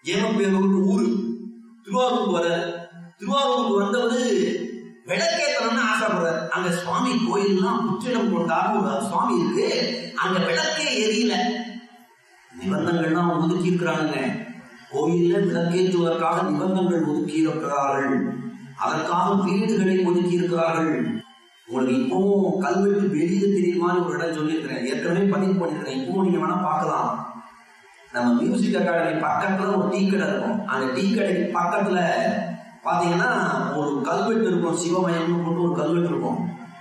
ஏமப்பேரூர் ஊரு திருவாரூருக்கு வர திருவாரூருக்கு வந்தவரு விளக்கேத்தணும்னு ஆசைப்படுறாரு அங்க சுவாமி கோயில்லாம் புற்றிடம் கொண்டாட ஒரு சுவாமி இருக்கு அங்க விளக்கே எரியல நிபந்தங்கள்லாம் ஒதுக்கி இருக்கிறாங்க கோயில்ல விளக்கேற்றுவதற்காக நிபந்தங்கள் ஒதுக்கி இருக்கிறார்கள் அதற்காக வீடுகளை ஒதுக்கி இருக்கிறார்கள் உங்களுக்கு இப்பவும் கல்வெட்டு வெளியே தெரியுமான்னு ஒரு இடம் சொல்லியிருக்கிறேன் ஏற்கனவே பதிவு பண்ணிருக்கிறேன் இப்பவும் நீங்க வேணா பார்க்கலாம் நம்ம மியூசிக் அகாடமி பக்கத்துல ஒரு டீ கடை இருக்கும் அந்த டீ கடைக்கு பக்கத்துல பாத்தீங்கன்னா ஒரு கல்வெட்டு இருக்கும் சிவமயம்னு போட்டு ஒரு கல்வெட்டு இருக்கும்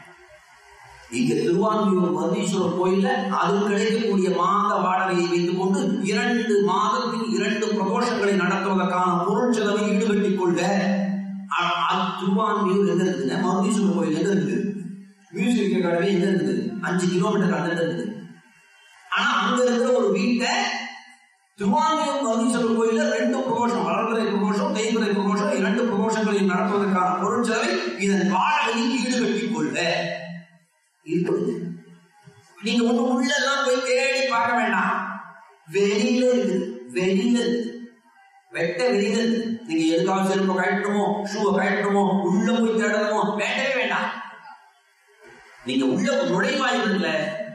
இங்க திருவான்மியூர் மருதீஸ்வரர் கோயில்ல அது கிடைக்கக்கூடிய மாத வாடகையை வைத்துக் கொண்டு இரண்டு மாதத்தின் இரண்டு பிரதோஷங்களை நடத்துவதற்கான பொருள் செலவை ஈடுகட்டிக் கொள்ள அ- அது திருவான்மியூர் எங்க இருக்குதுங்க மருதீஸ்வரர் கோயில் எங்க இருக்குது மியூசிக் அகாடமி எங்க இருக்குது அஞ்சு கிலோமீட்டர் அந்த இருக்குது ஆனா அங்க இருக்கிற ஒரு வீட்டை திருவான்மியூர் மருதீஸ்வரர் கோயில்ல ரெண்டு பிரகோஷம் வளர்பிறை பிரகோஷம் தேய்பிறை பிரகோஷம் இரண்டு பிரகோஷங்களை நடத்துவதற்கான பொருள் செலவை இதன் வாடகையில் ஈடுகட்டிக் கொள்ள இருக்குது நீங்க உங்க உள்ள எல்லாம் போய் தேடி பார்க்க வேண்டாம் வெளியில இருக்குது வெளியில இருக்குது வெட்ட வெளியில இருக்குது நீங்க எதுக்காக செருப்பை கழட்டணுமோ ஷூவை கழட்டணுமோ உள்ள போய் தேடணுமோ வேண்டவே வேண்டாம் நீங்க உள்ள நுழைவாயில் இருக்குல்ல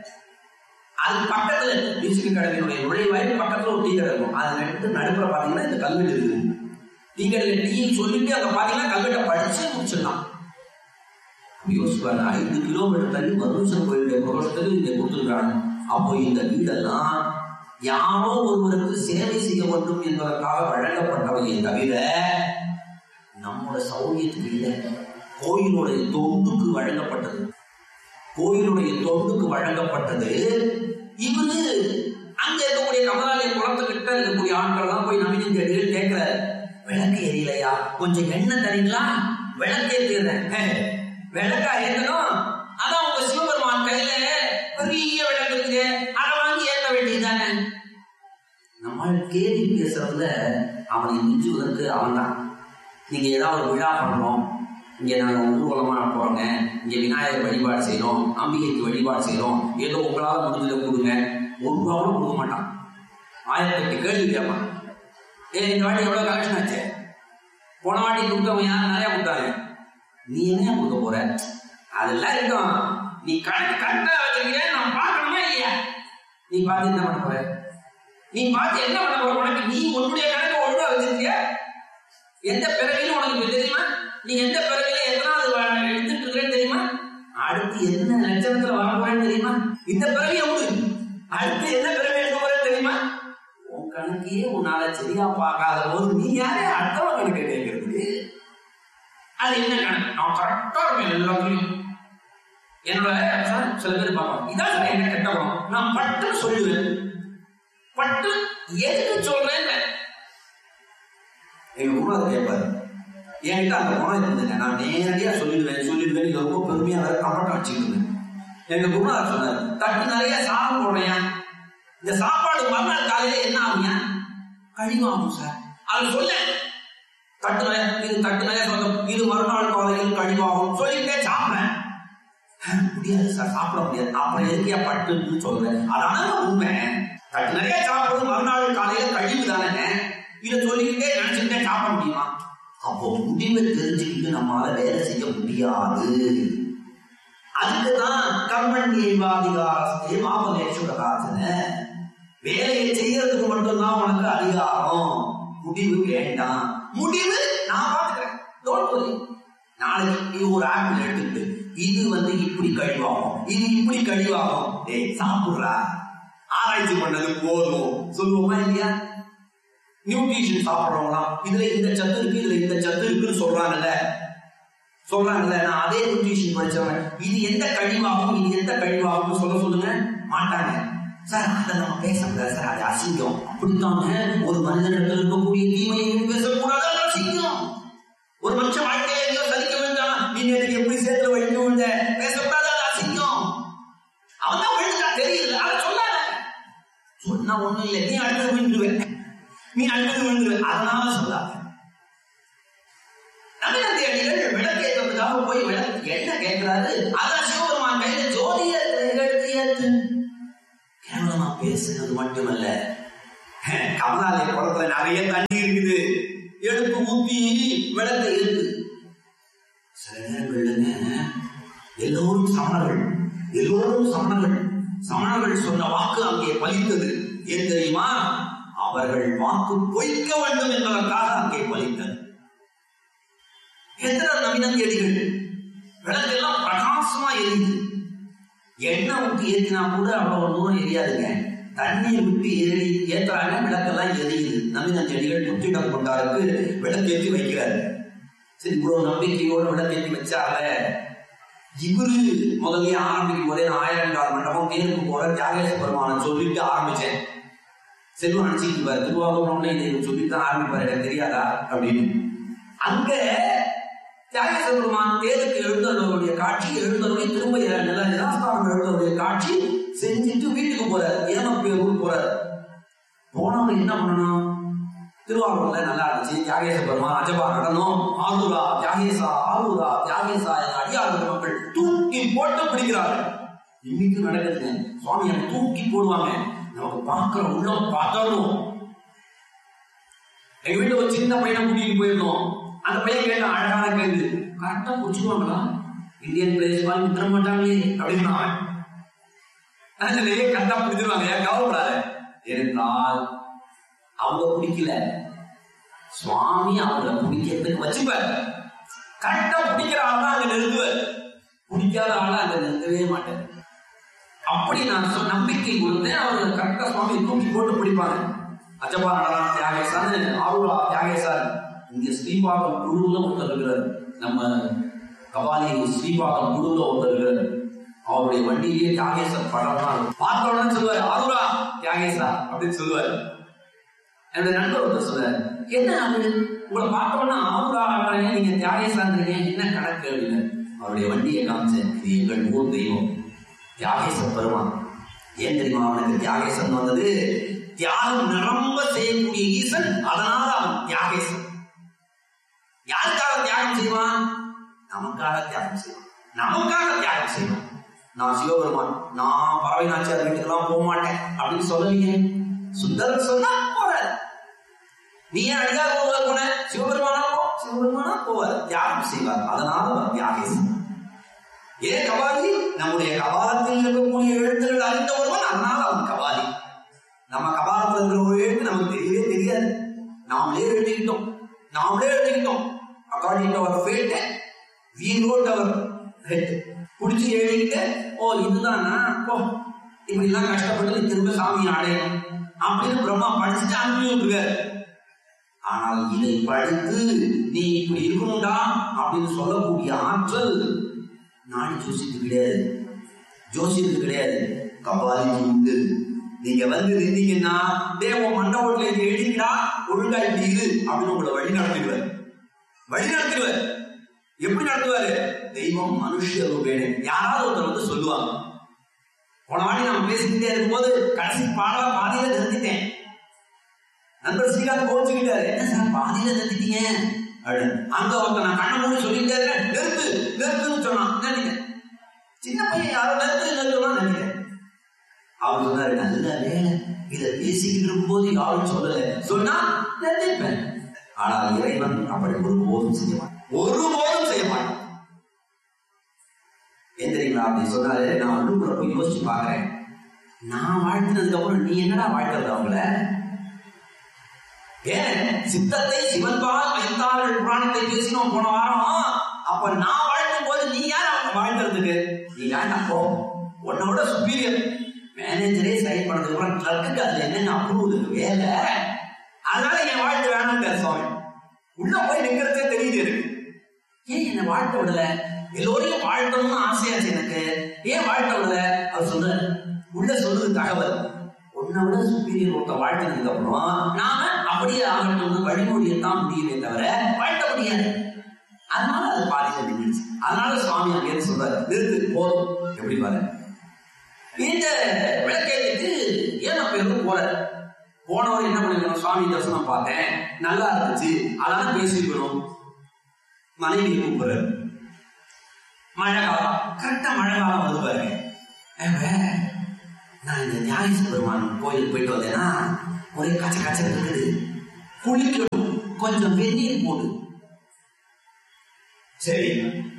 அது பக்கத்துல மியூசிக் அகாடமியினுடைய நுழைவாயில் பக்கத்துல ஒரு டீ கடை இருக்கும் அது ரெண்டு நடுப்புற பாத்தீங்கன்னா இந்த கல்வெட்டு இருக்குது டீ கடையில டீ சொல்லிட்டு அங்க பாத்தீங்கன்னா கல்வெட்டை படிச்சு முடிச்சிடலாம் யோசிப்பாரு ஐந்து கிலோமீட்டர் தள்ளி மருதீஸ்வரர் கோயிலுடைய பிரதோஷத்துக்கு இங்க கொடுத்துருக்காங்க அப்போ இந்த வீடெல்லாம் யாரோ ஒருவருக்கு சேவை செய்ய வேண்டும் என்பதற்காக வழங்கப்பட்டவையே தவிர நம்மோட சௌரியத்துக்கு இல்லை கோயிலுடைய தொண்டுக்கு வழங்கப்பட்டது கோயிலுடைய தொண்டுக்கு வழங்கப்பட்டது இவரு அங்க இருக்கக்கூடிய கமலாலய குளத்துக்கிட்ட இருக்கக்கூடிய ஆட்கள் எல்லாம் போய் நவீன கேட்டு கேட்கிறாரு விளக்கு எரியலையா கொஞ்சம் எண்ணெய் தரீங்களா விளக்கு ஏத்துறேன் விளக்கா ஏத்தணும் அதான் உங்க சிவபெருமான் கையில பெரிய விளக்கு இருக்குது அதை வாங்கி ஏத்த வேண்டியதுதானே நம்ம கேள்வி பேசுறதுல அவனை மிஞ்சுவதற்கு அவன்தான் நீங்க ஏதாவது ஒரு விழா பண்றோம் இங்க நாங்க ஊர்வலமா போறோங்க இங்க விநாயகர் வழிபாடு செய்யறோம் அம்பிகைக்கு வழிபாடு செய்யறோம் ஏதோ உங்களால முடிஞ்சதை கொடுங்க ஒரு ரூபாவும் கொடுக்க மாட்டான் ஆயிரத்தி எட்டு கேள்வி கேட்பான் ஏ இந்த வாட்டி எவ்வளவு கலெக்ஷன் ஆச்சு போன வாட்டி கொடுத்தவன் யார் நிறைய கொடுத்தாங்க நீ என்ன கொடுக்க போற அதெல்லாம் இருக்கும் நீ கணக்கு கரெக்டா வச்சிருக்கிற நான் பார்க்கணுமா இல்லையா நீ பார்த்து என்ன பண்ண போற நீ பார்த்து என்ன பண்ண போற உனக்கு நீ உன்னுடைய கணக்கு ஒழுங்கா வச்சிருக்கிய எந்த பிறவிலும் உனக்கு இப்ப தெரியுமா நீ எந்த பிறவில எத்தனாவது வா- எடுத்துட்டு இருக்கிறேன்னு தெரியுமா அடுத்து என்ன லட்சணத்துல வர போறேன்னு தெரியுமா இந்த பிறவியை விடு அடுத்து என்ன பிறவி எடுக்க போறேன்னு தெரியுமா உன் கணக்கையே உன்னால சரியா பார்க்காத போது நீ யாரே அடுத்தவன் கணக்கு கேட்கறதுக்கு அது என்ன கணக்கு நான் கரெக்டா இருப்பேன் எல்லாத்துலயும் என்னோட சார் சில பேர் பார்ப்பாங்க இதான் சார் என்ன கெட்ட குணம் நான் பட்டு சொல்லுவேன் பட்டு எதுக்கு சொல்றேன் எங்க குருநாதர் கேட்பாரு என்கிட்ட அந்த குணம் இருந்ததுங்க நான் நேரடியா சொல்லிடுவேன் சொல்லிடுவேன் இது ரொம்ப பெருமையா வேற கம்பட்டம் வச்சுக்கிட்டு எங்க குருநாதர் சொன்னார் தட்டு நிறைய சாதம் போடுறேன் இந்த சாப்பாடு மறுநாள் காலையில என்ன ஆகுங்க கழிவாகும் சார் அது சொல்ல தட்டு நிறைய இது தட்டு நிறைய சொந்தம் இது மறுநாள் காலையில் கழிவாகும் சொல்லிட்டே சாப்பிடுறேன் முடியாது சார் சாப்பிட முடியாது அப்புறம் எதுக்கே பட்டுன்னு சொல்றேன் அதான உண்மை தட்டு நிறைய சாப்பிடுறது மறுநாள் காலையில கழிவு தானே இதை சொல்லிக்கிட்டே நினைச்சுக்கிட்டே சாப்பிட முடியுமா அப்போ முடிவை தெரிஞ்சுக்கிட்டு நம்மளால வேலை செய்ய முடியாது அதுக்குதான் கர்மன் ஏவாதிகாரஸ்தே மாபதேசுரகாசன வேலையை செய்யறதுக்கு மட்டும்தான் உனக்கு அதிகாரம் முடிவு வேண்டாம் முடிவு நான் பாத்துக்கிறேன் டோன்ட் வரி நாளைக்கு இது ஒரு ஆப்பிள் எடுத்துக்கிட்டு இது வந்து இப்படி கழிவாகும் இது இப்படி கழிவாகும் டேய் சாப்பிடுறா ஆராய்ச்சி பண்ணது போதும் சொல்லுவோமா இல்லையா நியூட்ரிஷன் சாப்பிடுறவங்களாம் இதுல இந்த சத்து இருக்கு இதுல இந்த சத்து இருக்குன்னு சொல்றாங்கல்ல சொல்றாங்கல்ல நான் அதே நியூட்ரிஷன் படிச்சவன் இது எந்த கழிவாகும் இது எந்த கழிவாகும் சொல்ல சொல்லுங்க மாட்டாங்க சார் அதை நம்ம பேசக்கூடாது சார் அது அசிங்கம் அப்படித்தாங்க ஒரு மனிதனிடத்தில் இருக்கக்கூடிய தீமையையும் பேசக்கூடாது அது அசிங்கம் ஒரு மனுஷன் வாழ்க்கையில எங்கேயோ சலிக்க வேண்டாம் நீ நேற்றுக்கு எப்படி சேர்த்துல வழிந்து விழுந்த பேசக்கூடாது அது அசிங்கம் அவன் தான் விழுந்தா தெரியல அதை சொல்லாத சொன்னா ஒண்ணும் இல்லை நீ அடுத்தது விழுந்துருவேன் நீ அடுத்தது விழுந்துருவ அதனால சொல்லாத நவீனத்தை அடிகள் விளக்கேற்றதுக்காக போய் விளக்கு என்ன கேட்கிறாரு அதான் சிவபெருமான் கையில ஜோதியை எடுத்து ஏத்து கேவலமா பேசுனது மட்டுமல்ல கமலாலய குளத்துல நிறைய தண்ணி இருக்குது எடுத்து ஊத்தி விளக்க ஏத்து சில நேரங்கள்லங்க எல்லோரும் சமணர்கள் எல்லோரும் சமணர்கள் சமணர்கள் சொன்ன வாக்கு அங்கே பலித்தது ஏன் தெரியுமா அவர்கள் வாக்கு பொய்க்க வேண்டும் என்பதற்காக அங்கே பலித்தது எத்தனை நவீன தேதிகள் விளக்கெல்லாம் பிரகாசமா எரியுது எண்ணெய் விட்டு ஏத்தினா கூட அவ்வளவு தூரம் எரியாதுங்க தண்ணீர் விட்டு ஏறி ஏத்துறாங்க விளக்கெல்லாம் எரியுது நவீன செடிகள் புத்திடம் கொண்டாருக்கு விளக்கேற்றி வைக்கிறாரு சரி இவ்வளவு நம்பிக்கையோடு விளக்கேற்றி வச்சாங்க இவரு முதல்ல ஆரம்பிக்கும் போதே நான் ஆயிரம் கால் மண்டபம் தேர்வு போற தியாகேச பெருமானை சொல்லிட்டு ஆரம்பிச்சேன் செல்வம் நினைச்சிட்டு இருப்பாரு திருவாரூர்ல இதை சொல்லிட்டு தான் ஆரம்பிப்பாரு எனக்கு தெரியாதா அப்படின்னு அங்க தியாகேச பெருமான் தேருக்கு எழுந்தவருடைய காட்சி எழுந்தவருடைய திரும்ப நில நிலாஸ்தானம் எழுந்தவருடைய காட்சி செஞ்சுட்டு வீட்டுக்கு போறாரு ஏமப்பேரூர் போறாரு போனவங்க என்ன பண்ணணும் திருவாரூர்ல நல்லா இருந்துச்சு தியாகேச பெருமான் அஜபா நடனம் ஆரூரா தியாகேசா ஆரூரா தியாகேசா என அடியார்கள் மக்கள் தூக்கி போட்டு பிடிக்கிறார்கள் இன்னைக்கு நடக்குதுங்க சுவாமி எனக்கு தூக்கி போடுவாங்க நமக்கு பார்க்கிற உள்ளம் பதறும் எங்க வீட்டுல ஒரு சின்ன பையனை கூட்டிட்டு போயிருந்தோம் அந்த பையன் கேட்டான் அழகான கேள்வி கரெக்டா புடிச்சுவாங்களா இந்தியன் பிளேஸ் மாதிரி விட்டுற மாட்டாங்களே அப்படின்னா அதுலயே கரெக்டா பிடிச்சிருவாங்க ஏன் கவலைப்படாத இருந்தால் அவங்க பிடிக்கல சுவாமி அவங்கள பிடிக்கிறதுக்கு வச்சுப்பார் கரெக்டா பிடிக்கிற ஆள் தான் அங்க நிறுத்துவார் பிடிக்காத ஆள அங்க நிறுத்தவே மாட்டார் அப்படி நான் சொன்ன நம்பிக்கை கொடுத்தேன் அவங்க கரெக்டா சுவாமி தூக்கி போட்டு பிடிப்பாங்க அஜபா நடனம் தியாகேசான்னு ஆருலா தியாகேசார் இங்க ஸ்ரீபாகம் குழுவுல ஒருத்தர் இருக்கிறார் நம்ம கபாலி ஸ்ரீபாகம் குழுவுல ஒருத்தர் இருக்கிறார் அவருடைய வண்டியிலேயே தியாகேசர் படம் தான் பார்த்த உடனே சொல்லுவார் ஆருலா தியாகேசா அப்படின்னு சொல்லுவார் என்னோட நண்பர் ஒருத்தர் சொல்றாரு என்ன அது உங்களை பார்த்த உடனே ஆருலா ஆடுறீங்க நீங்க தியாகேசான்றீங்க என்ன கணக்கு அப்படின்னு அவருடைய வண்டியை காமிச்சேன் இது எங்கள் ஊர் தெய்வம் தியாகேச பெருமான் ஏன் தெரியுமா அவனுக்கு தியாகேசன் வந்தது தியாகம் நிரம்ப செய்யக்கூடிய ஈசன் அதனால அவன் தியாகேசன் யாருக்காக தியாகம் செய்வான் நமக்காக தியாகம் செய்வான் நமக்காக தியாகம் செய்வான் நான் சிவபெருமான் நான் பறவை நாச்சியார் வீட்டுக்கெல்லாம் போக மாட்டேன் அப்படின்னு சொல்லலீங்க சுந்தரர் சொன்னா போறாரு நீ ஏன் அடிக்காத போவ போன சிவபெருமானா போ சிவபெருமானா போவார் தியாகம் செய்வார் அதனால அவர் தியாகேசன் ஏன் கபாலி நம்முடைய கபாலத்தில் இருக்கக்கூடிய எழுத்துக்கள் அறிந்த ஒருவன் அதனால அவன் கபாலி நம்ம கபாலத்தில் இருக்கிற ஒரு எழுத்து நமக்கு தெரியவே தெரியாது நாமளே எழுதிக்கிட்டோம் நாமளே எழுதிக்கிட்டோம் according to our fate we wrote our head குடிச்சு எழுதிக்கிட்டு ஓ இதுதானா போ இப்படி எல்லாம் கஷ்டப்பட்டு நீ திரும்ப சாமி அடையணும் அப்படின்னு பிரம்மா படிச்சுட்டு அனுப்பி விட்டுருக்காரு ஆனால் இதை படித்து நீ இப்படி இருக்கணும்டா அப்படின்னு சொல்லக்கூடிய ஆற்றல் நாடி ஜோசிக்கு கிடையாது ஜோசியத்துக்கு கிடையாது கபாலிக்கு உண்டு நீங்க வந்து நின்றீங்கன்னா தேவ மண்டபத்துல இங்க எழுதிடா ஒழுங்கா இப்படி இரு அப்படின்னு உங்களை வழி நடத்திடுவார் வழி நடத்திடுவார் எப்படி நடத்துவாரு தெய்வம் மனுஷ ரூபேனே யாராவது ஒருத்தர் வந்து சொல்லுவாங்க போன வாட்டி நம்ம பேசிக்கிட்டே இருக்கும்போது கடைசி பாடல பாதியில நிறுத்திட்டேன் நண்பர் ஸ்ரீகாந்த் கோச்சுக்கிட்டாரு என்ன சார் பாதியில நிறுத்திட்டீங்க அப்படின்னு. அங்க ஒருத்தன் நான் கண்ணை மூடி சொல்லிட்டே இருக்கேன் நிறுத்து நிறுத்துன்னு சொன்னான் நினைக்கிறேன் சின்ன பையன் யாரோ நிறுத்து நிறுத்தலாம் நினைக்கிறேன் அவர் சொன்னாரு நல்ல வேலை இத பேசிக்கிட்டு இருக்கும்போது யாரும் சொல்லல சொன்னா நிறுத்திப்பேன் ஆனால் இறைவன் அப்படி ஒருபோதும் செய்ய மாட்டான் ஒருபோதும் செய்ய மாட்டான் ஏன் தெரியுங்களா அப்படி சொன்னாரு நான் உள்ளுக்குள்ள போய் யோசிச்சு பாக்குறேன் நான் வாழ்த்தினதுக்கு அப்புறம் நீ என்னடா வாழ்த்துறது அவங்கள ஏன் சித்தத்தை சிவன்பால் வைத்தார்கள் புராணத்தை பேசினோம் போன வாரம் அப்ப நான் வாழ்த்தும் போது நீ யார் அவங்க வாழ்த்துறதுக்கு நீ வேண்டாம் போ உன்னை விட சுப்பீரியர் மேனேஜரே சைன் பண்ணதுக்கு அப்புறம் ட்ரக்குக்கு அதுல என்னென்ன அப்ரூவல் வேலை அதனால என் வாழ்த்து வேணாம் சுவாமி உள்ள போய் நிக்கிறதே தெரியுது எனக்கு ஏன் என்னை வாழ்த்த விடல எல்லோரையும் வாழ்த்தணும்னு ஆசையாச்சு எனக்கு ஏன் வாழ்த்த விடல அவர் சொல்றாரு உள்ள சொல்றது தகவல் உன்னை விட சுப்பீரியர் ஒருத்த வாழ்த்தினதுக்கு அப்புறம் நாம அப்படியே ஆகட்டும்னு வழிமொழியத்தான் முடியுமே தவிர வாழ்த்த முடியாது அதனால அது பாதியில நின்றுச்சு அதனால சுவாமி அங்கே சொல்றாரு நிறுத்து போதும் எப்படி பாரு இந்த விளக்கேற்றிட்டு ஏன் பேரும் போறாரு போனவர் என்ன பண்ணிருக்கணும் சுவாமி தரிசனம் பார்த்தேன் நல்லா இருந்துச்சு அதான் பேசிக்கணும் மனைவி கூப்பிடுறாரு மழை காலம் கரெக்டா மழை காலம் வந்து பாருங்க ஏங்க, நான் இந்த ஞாயிற்று பெருமான் கோயிலுக்கு போயிட்டு வந்தேன்னா ஒரே கச்ச கச்ச இருக்குது குளிக்கணும் கொஞ்சம் வெந்நீர் போடு சரி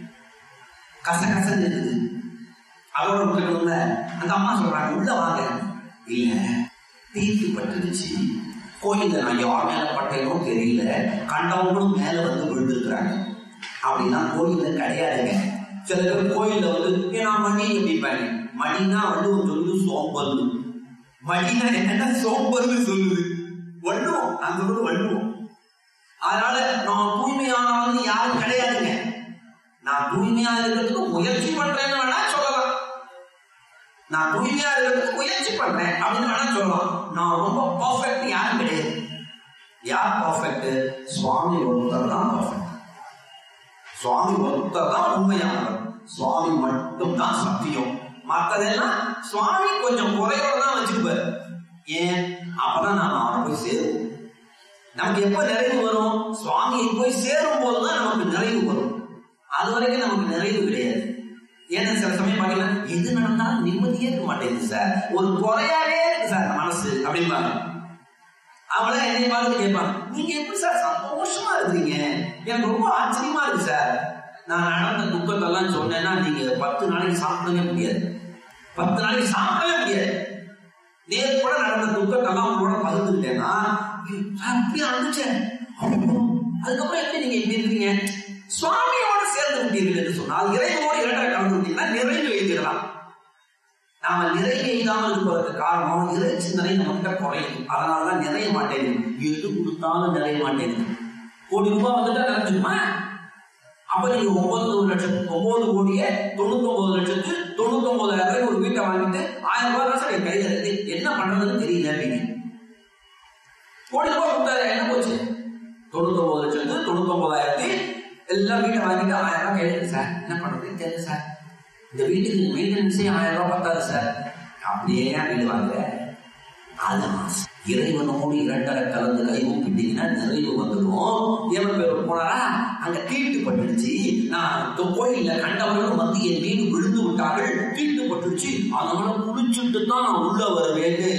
கச கசன்னு இருக்குது அதோட விட்டுக்கணும்ல அந்த அம்மா சொல்றாங்க உள்ள வாங்க இல்ல தீர்த்து பட்டுடுச்சு கோயில்ல நான் யார் மேல பட்டேனோ தெரியல கண்டவங்களும் மேல வந்து விழுந்துருக்குறாங்க அப்படின்னா கோயில்ல கிடையாதுங்க சில பேர் கோயில்ல வந்து ஏன்னா மணி அப்படிப்பாங்க மணினா வந்து ஒரு சொல்லுது சோம்பல் மணினா என்னன்னா சோம்பல்னு சொல்லுது வள்ளுவோம் நான் சொல்றது வள்ளுவோம் அதனால நான் தூய்மையானவன் யாரும் கிடையாதுங்க நான் தூய்மையா இருக்கிறதுக்கு முயற்சி பண்றேன்னு வேணா சொல்லலாம் நான் தூய்மையா இருக்கிறதுக்கு முயற்சி பண்றேன் அப்படின்னு வேணா சொல்லலாம் நான் ரொம்ப பர்ஃபெக்ட் யாரும் கிடையாது யார் பர்ஃபெக்ட் சுவாமி ஒருத்தர் தான் பர்ஃபெக்ட் சுவாமி ஒருத்தர் தான் உண்மையானவர் சுவாமி மட்டும் தான் சத்தியம் மற்றதெல்லாம் சுவாமி கொஞ்சம் குறையோட தான் வச்சிருப்பாரு ஏன் அப்பதான் நாம அவரை போய் சேருவோம் நமக்கு எப்ப நிறைவு வரும் சுவாமியை போய் சேரும் போதுதான் நமக்கு நிறைவு வரும் அது வரைக்கும் நமக்கு நிறைவு கிடையாது ஏன்னா சில சமயம் பாத்தீங்கன்னா எது நடந்தாலும் நிம்மதியே இருக்க மாட்டேங்குது சார் ஒரு குறையாவே இருக்கு சார் மனசு அப்படிம்பாங்க அவங்கள என்னை பார்த்து கேட்பாங்க நீங்க எப்படி சார் சந்தோஷமா இருக்கிறீங்க எனக்கு ரொம்ப ஆச்சரியமா இருக்கு சார் நான் நடந்த துக்கத்தெல்லாம் சொன்னேன்னா நீங்க பத்து நாளைக்கு சாப்பிடவே முடியாது பத்து நாளைக்கு சாப்பிடவே முடியாது நேற்று கூட நடந்த துக்கத்தெல்லாம் உங்களோட பகிர்ந்துக்கிட்டேன்னா சார் இப்படி அனுப்பிச்சேன் அதுக்கப்புறம் எப்படி நீங்க இப்படி இருக்கீங்க சுவாமியோட சேர்ந்து விட்டீர்கள் என்று சொன்னால் இறைவனோடு இரண்டரை கலந்து விட்டீங்கன்னா நிறைவு வைத்திடலாம் நாம நிறைவு எய்தாமல் இருப்பதற்கு காரணம் இறை சிந்தனை நம்ம கிட்ட குறையும் அதனாலதான் நிறைய மாட்டேங்குது எது கொடுத்தாலும் நிறைய மாட்டேங்குது கோடி ரூபாய் வந்துட்டா நிறைஞ்சுமா அப்ப நீங்க ஒன்பது லட்சத்து ஒன்பது கோடியே தொண்ணூத்தி ஒன்பது லட்சத்து தொண்ணூத்தி ஒன்பதாயிரம் ரூபாய் ஒரு வீட்டை வாங்கிட்டு ஆயிரம் ரூபாய் தான் சார் என் கையில இருக்கு என்ன பண்றதுன்னு தெரியல அப்படின்னு கோடி ரூபாய் கொடுத்தாரு என்ன போச்சு தொண்ணூத்தி ஒன்பது லட்சத்து தொண்ணூத்தி ஒன்பதாயிரத்தி எல்லாம் வீட்டை வாங்கிட்டு ஆயிரம் ரூபாய் கையில இருக்கு சார் என்ன பண்றதுன்னு தெரியல சார் இந்த வீட்டுக்கு மெயின்டெனன்ஸே ஆயிரம் ரூபாய் பத்தாது சார் அப்படியே ஏன் வீடு வாங்க அது ஆசை. இறைவனோடு இரண்டரை கலந்து கை ஊப்பிட்டீங்கன்னா நிறைவு வந்துடும் ஏன் பேர் போனாரா அங்க தீட்டு பட்டுடுச்சு நான் இந்த கோயில்ல கண்டவர்களும் வந்து என் மீது விழுந்து விட்டார்கள் தீட்டு பட்டுடுச்சு அதனால குளிச்சுட்டு தான் நான் உள்ள வருவேன்னு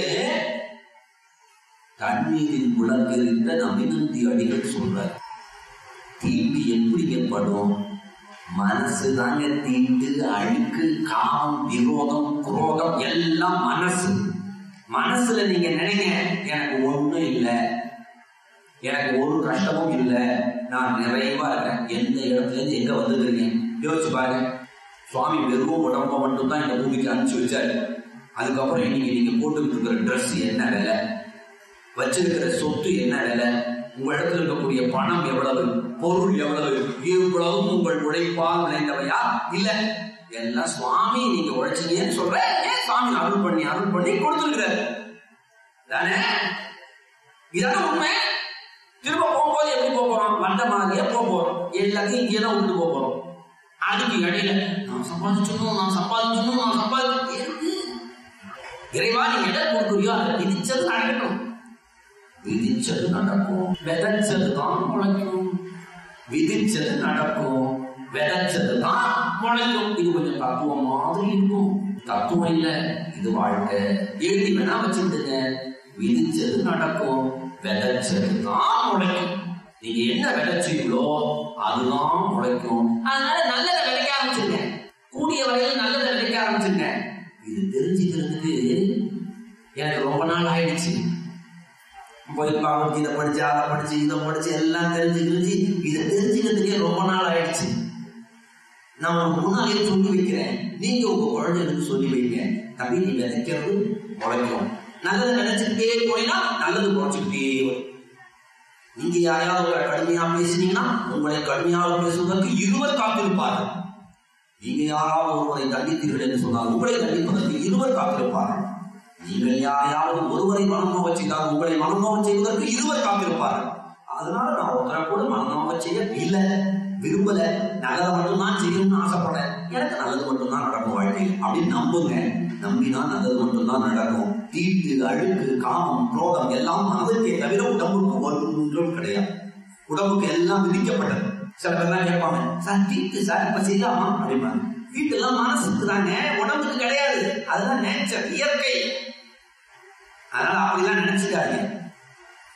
தண்ணீரின் விளக்கெறிந்த நமினந்தி அடிகள் சொல்றார் தீட்டு எப்படி ஏற்படும் மனசு தாங்க தீட்டு அழுக்கு காமம் விரோதம் குரோதம் எல்லாம் மனசு மனசுல நீங்க நினைங்க எனக்கு ஒண்ணும் இல்லை எனக்கு ஒரு கஷ்டமும் இல்லை நான் நிறைவா இருக்கேன் எந்த இடத்துல இருந்து எங்க வந்துருக்கீங்க யோசிச்சு பாருங்க சுவாமி வெறும் உடம்ப மட்டும் தான் இந்த பூமிக்கு அனுப்பிச்சு வச்சாரு அதுக்கப்புறம் இன்னைக்கு நீங்க போட்டுக்கிட்டு இருக்கிற ட்ரெஸ் என்ன விலை வச்சிருக்கிற சொத்து என்ன விலை உங்க இடத்துல இருக்கக்கூடிய பணம் எவ்வளவு பொருள் எவ்வளவு இவ்வளவும் உங்கள் உழைப்பால் விளைந்தவையா இல்ல எல்லாம் சுவாமி நீங்க உழைச்சீங்கன்னு சொல்ற ஏன் சுவாமி அருள் பண்ணி அருள் பண்ணி கொடுத்துருக்கிறாரு தானே இதான உண்மை திரும்ப போகும்போது எப்படி போக போறோம் வந்த மாதிரியே போக போறோம் எல்லாத்தையும் இங்கே தான் விட்டு போக போறோம் அதுக்கு இடையில நான் சம்பாதிச்சணும் நான் சம்பாதிச்சணும் நான் சம்பாதிச்சு எதுக்கு? இறைவா நீ எதை கொடுக்குறியோ அதை விதிச்சது நடக்கட்டும் விதிச்சது நடக்கும் விதைச்சது தான் முளைக்கும் விதிச்சது நடக்கும் விதைச்சது தான் முளைக்கும் இது கொஞ்சம் தத்துவம் மாதிரி இருக்கும் தத்துவம் இல்ல இது வாழ்க்கை எழுதி வேணா வச்சிருந்துங்க விதிச்சது நடக்கும் விதைச்சது தான் முளைக்கும் நீங்க என்ன விதைச்சீங்களோ அதுதான் முளைக்கும் அதனால நல்லதை விதைக்க ஆரம்பிச்சிருங்க கூடிய வரையில் நல்லதை விதைக்க ஆரம்பிச்சிருங்க இது தெரிஞ்சுக்கிறதுக்கு எனக்கு ரொம்ப நாள் ஆயிடுச்சு போய் பகவத்கீதை படிச்சு அதை படிச்சு இதை படிச்சு எல்லாம் தெரிஞ்சு தெரிஞ்சு இதை தெரிஞ்சுக்கிறதுக்கே ரொம்ப நாள் ஆயிடுச்சு நான் உங்களுக்கு முன்னாலே சொல்லி வைக்கிறேன் நீங்க உங்க குழந்தைகளுக்கு சொல்லி வைங்க தம்பி நீ விதைக்கிறது முளைக்கும் நல்லது நினைச்சுக்கிட்டே போனீங்கன்னா நல்லது குறைச்சிக்கிட்டே வரும் நீங்க யாரையாவது ஒரு கடுமையா பேசுனீங்கன்னா உங்களை கடுமையாக பேசுவதற்கு இருவர் காத்திருப்பார்கள் நீங்க யாராவது ஒருவரை தண்டித்தீர்கள் என்று சொன்னால் உங்களை தண்டிப்பதற்கு இருவர் காத்திருப்பார்கள் நீங்கள் யாரையாவது ஒருவரை மனநோக செய்தால் உங்களை மனநோக செய்வதற்கு இருவர் காத்திருப்பார்கள் அதனால நான் ஒருத்தரை கூட மனநோக செய்ய இல்லை விரும்பல நல்லதை மட்டும்தான் செய்யணும்னு ஆசைப்படுறேன் எனக்கு நல்லது மட்டும்தான் நடக்கும் வாழ்க்கையில் அப்படின்னு நம்புங்க நம்பினா நல்லது மட்டும்தான் நடக்கும் தீட்டு அழுக்கு காமம் குரோதம் எல்லாம் மனதுக்கே தவிர உடம்புக்கு ஒன்றும் கிடையாது உடம்புக்கு எல்லாம் விதிக்கப்பட்டது சில பேர்லாம் கேட்பாங்க சார் தீட்டு சார் இப்ப செய்யலாமா அப்படிம்பாங்க வீட்டெல்லாம் மனசுக்கு தாங்க உடம்புக்கு கிடையாது அதுதான் நேச்சர் இயற்கை அதனால அப்படிலாம் நினைச்சுக்காதீங்க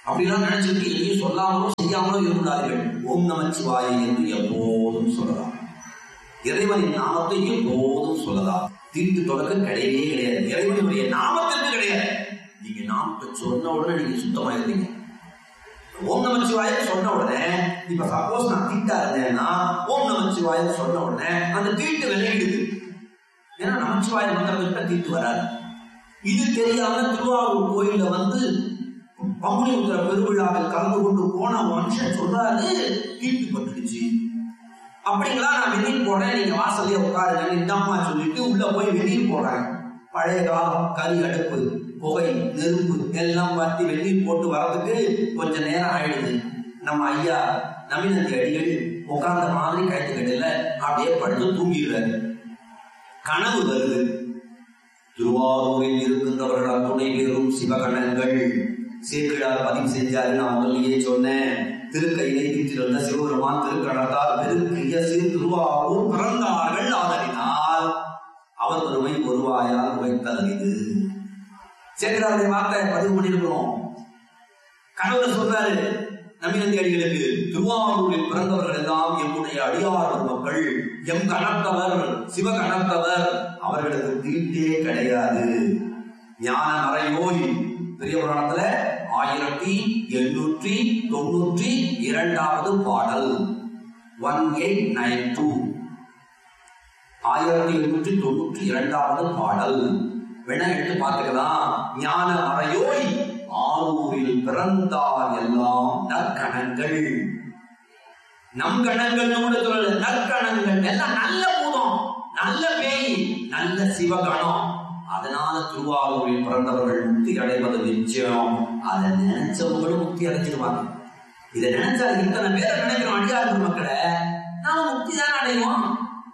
அப்படிலாம் நினைச்சிட்டு எதையும் சொல்லாமலோ செய்யாமலோ இருந்தார்கள் ஓம் நமச்சிவாய என்று எப்போதும் சொல்லலாம் இறைவனின் நாமத்தை எப்போதும் சொல்லலாம் தீட்டு தொடக்க கிடையவே கிடையாது இறைவனுடைய நாமத்திற்கு கிடையாது நீங்க நாமத்தை சொன்ன உடனே நீங்க சுத்தமாயிருந்தீங்க ஓம் நமச்சிவாயம் சொன்ன உடனே இப்ப சப்போஸ் நான் தீட்டா இருந்தேன்னா ஓம் நமச்சிவாயம் சொன்ன உடனே அந்த தீட்டு விலகிடுது ஏன்னா நமச்சிவாய மந்திரத்திட்ட தீட்டு வராது இது தெரியாம திருவாரூர் கோயில்ல வந்து பங்குனி உத்தர பெருவிழாவில் கலந்து கொண்டு போன மனுஷன் சொல்றாரு தீட்டு பட்டுடுச்சு அப்படிங்களா நான் வெந்நீர் போடுறேன் நீங்க வாசல்லே உட்காருங்க இந்த அம்மா சொல்லிட்டு உள்ள போய் வெந்நீர் போடுறாங்க பழைய காலம் கறி அடுப்பு புகை நெருப்பு எல்லாம் பார்த்து வெந்நீர் போட்டு வர்றதுக்கு கொஞ்ச நேரம் ஆயிடுது நம்ம ஐயா நவீனத்தி அடிகள் உட்கார்ந்த மாதிரி கைத்து கட்டில அப்படியே படுத்து தூங்கிடுறாரு கனவு வருது திருவாரூரில் இருக்கின்றவர்கள் அத்துணை பேரும் சிவகணங்கள் சேக்கிழார் பதிவு செஞ்சாரு நான் முதல்லயே சொன்னேன் திருக்கையிலே வீட்டிலிருந்த சிவபெருமான் திருக்கடத்தால் பெருக்கிய சிறு திருவாரூர் பிறந்தார்கள் ஆதரினால் அவர் ஒருமை ஒருவாயால் உரைத்தல் இது சேக்கிழாருடைய வார்த்தை பதிவு பண்ணிருக்கிறோம் கணவர் சொல்றாரு நம்பினந்தி அடிகளுக்கு திருவாரூரில் பிறந்தவர்கள் எல்லாம் எம்முடைய அடியார் மக்கள் எம் கணத்தவர் சிவ கணத்தவர் அவர்களுக்கு தீட்டே கிடையாது ஞான மறையோய் பெரிய புராணத்துல ஆயிரத்தி எண்ணூற்றி தொண்ணூற்றி இரண்டாவது பாடல் ஒன் எயிட் நைன் டூ ஆயிரத்தி எண்ணூற்றி தொண்ணூற்றி இரண்டாவது பாடல் வேணா எடுத்து பார்த்துக்கலாம் ஞான மறையோய் ஆரூரில் பிறந்தார் எல்லாம் நற்கணங்கள் நம் கணங்கள் கூட சொல்லல நற்கணங்கள் எல்லாம் நல்ல பூதம் நல்ல பேய் நல்ல சிவகணம் அதனால திருவாரூரில் பிறந்தவர்கள் முக்தி அடைவது நிச்சயம் அதை நினைச்சவங்களும் முக்தி அடைஞ்சிருவாங்க இதை நினைச்சா இத்தனை பேரை நினைக்கிறோம் அடியார்கள் மக்களை நாம முக்தி தான் அடைவோம்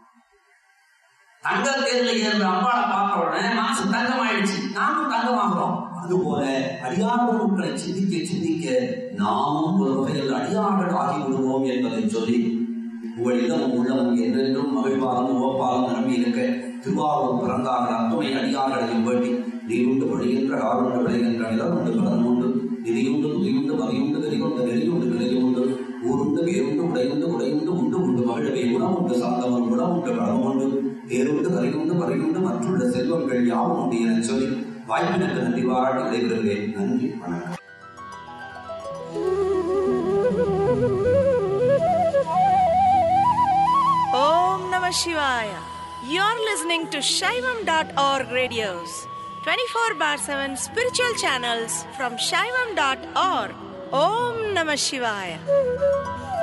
தங்க தேர்ல ஏறுற அம்பாளை பார்த்த உடனே மனசு தங்கமாயிடுச்சு நாமும் தங்கமாகிறோம் அதுபோல அடியார்கள் மக்களை சிந்திக்க சிந்திக்க நாமும் ஒரு வகையில் அடியார்கள் ஆகி விடுவோம் என்பதை சொல்லி உங்கள் இல்லமும் உள்ளமும் என்றென்றும் மகிழ்வாலும் உவப்பாலும் நம்பி இருக்க திருவாரூர் பிறந்தார்கள் அத்துணை அடியார்களையும் வேண்டி நீருண்டு படுகின்ற ஆறுண்டு விளைகின்ற நிலம் உண்டு கடன் உண்டு நிதியுண்டு துதியுண்டு மதியுண்டு கரிகொண்டு நெறியுண்டு நிலையுண்டு ஊருண்டு வேருண்டு உடையுண்டு உடையுண்டு உண்டு உண்டு மகிழவே குணம் உண்டு சாந்தவன் குணம் உண்டு களம் உண்டு பேருண்டு கரையுண்டு பறையுண்டு மற்றுள்ள செல்வங்கள் யாவும் உண்டு என சொல்லி வாய்ப்பினருக்கு நன்றி பாராட்டி விடைபெறுகிறேன் நன்றி வணக்கம் Om Namah Shivaya. You're listening to Shaivam.org radios, 24 bar 7 spiritual channels from Shaivam.org. Om Namah Shivaya.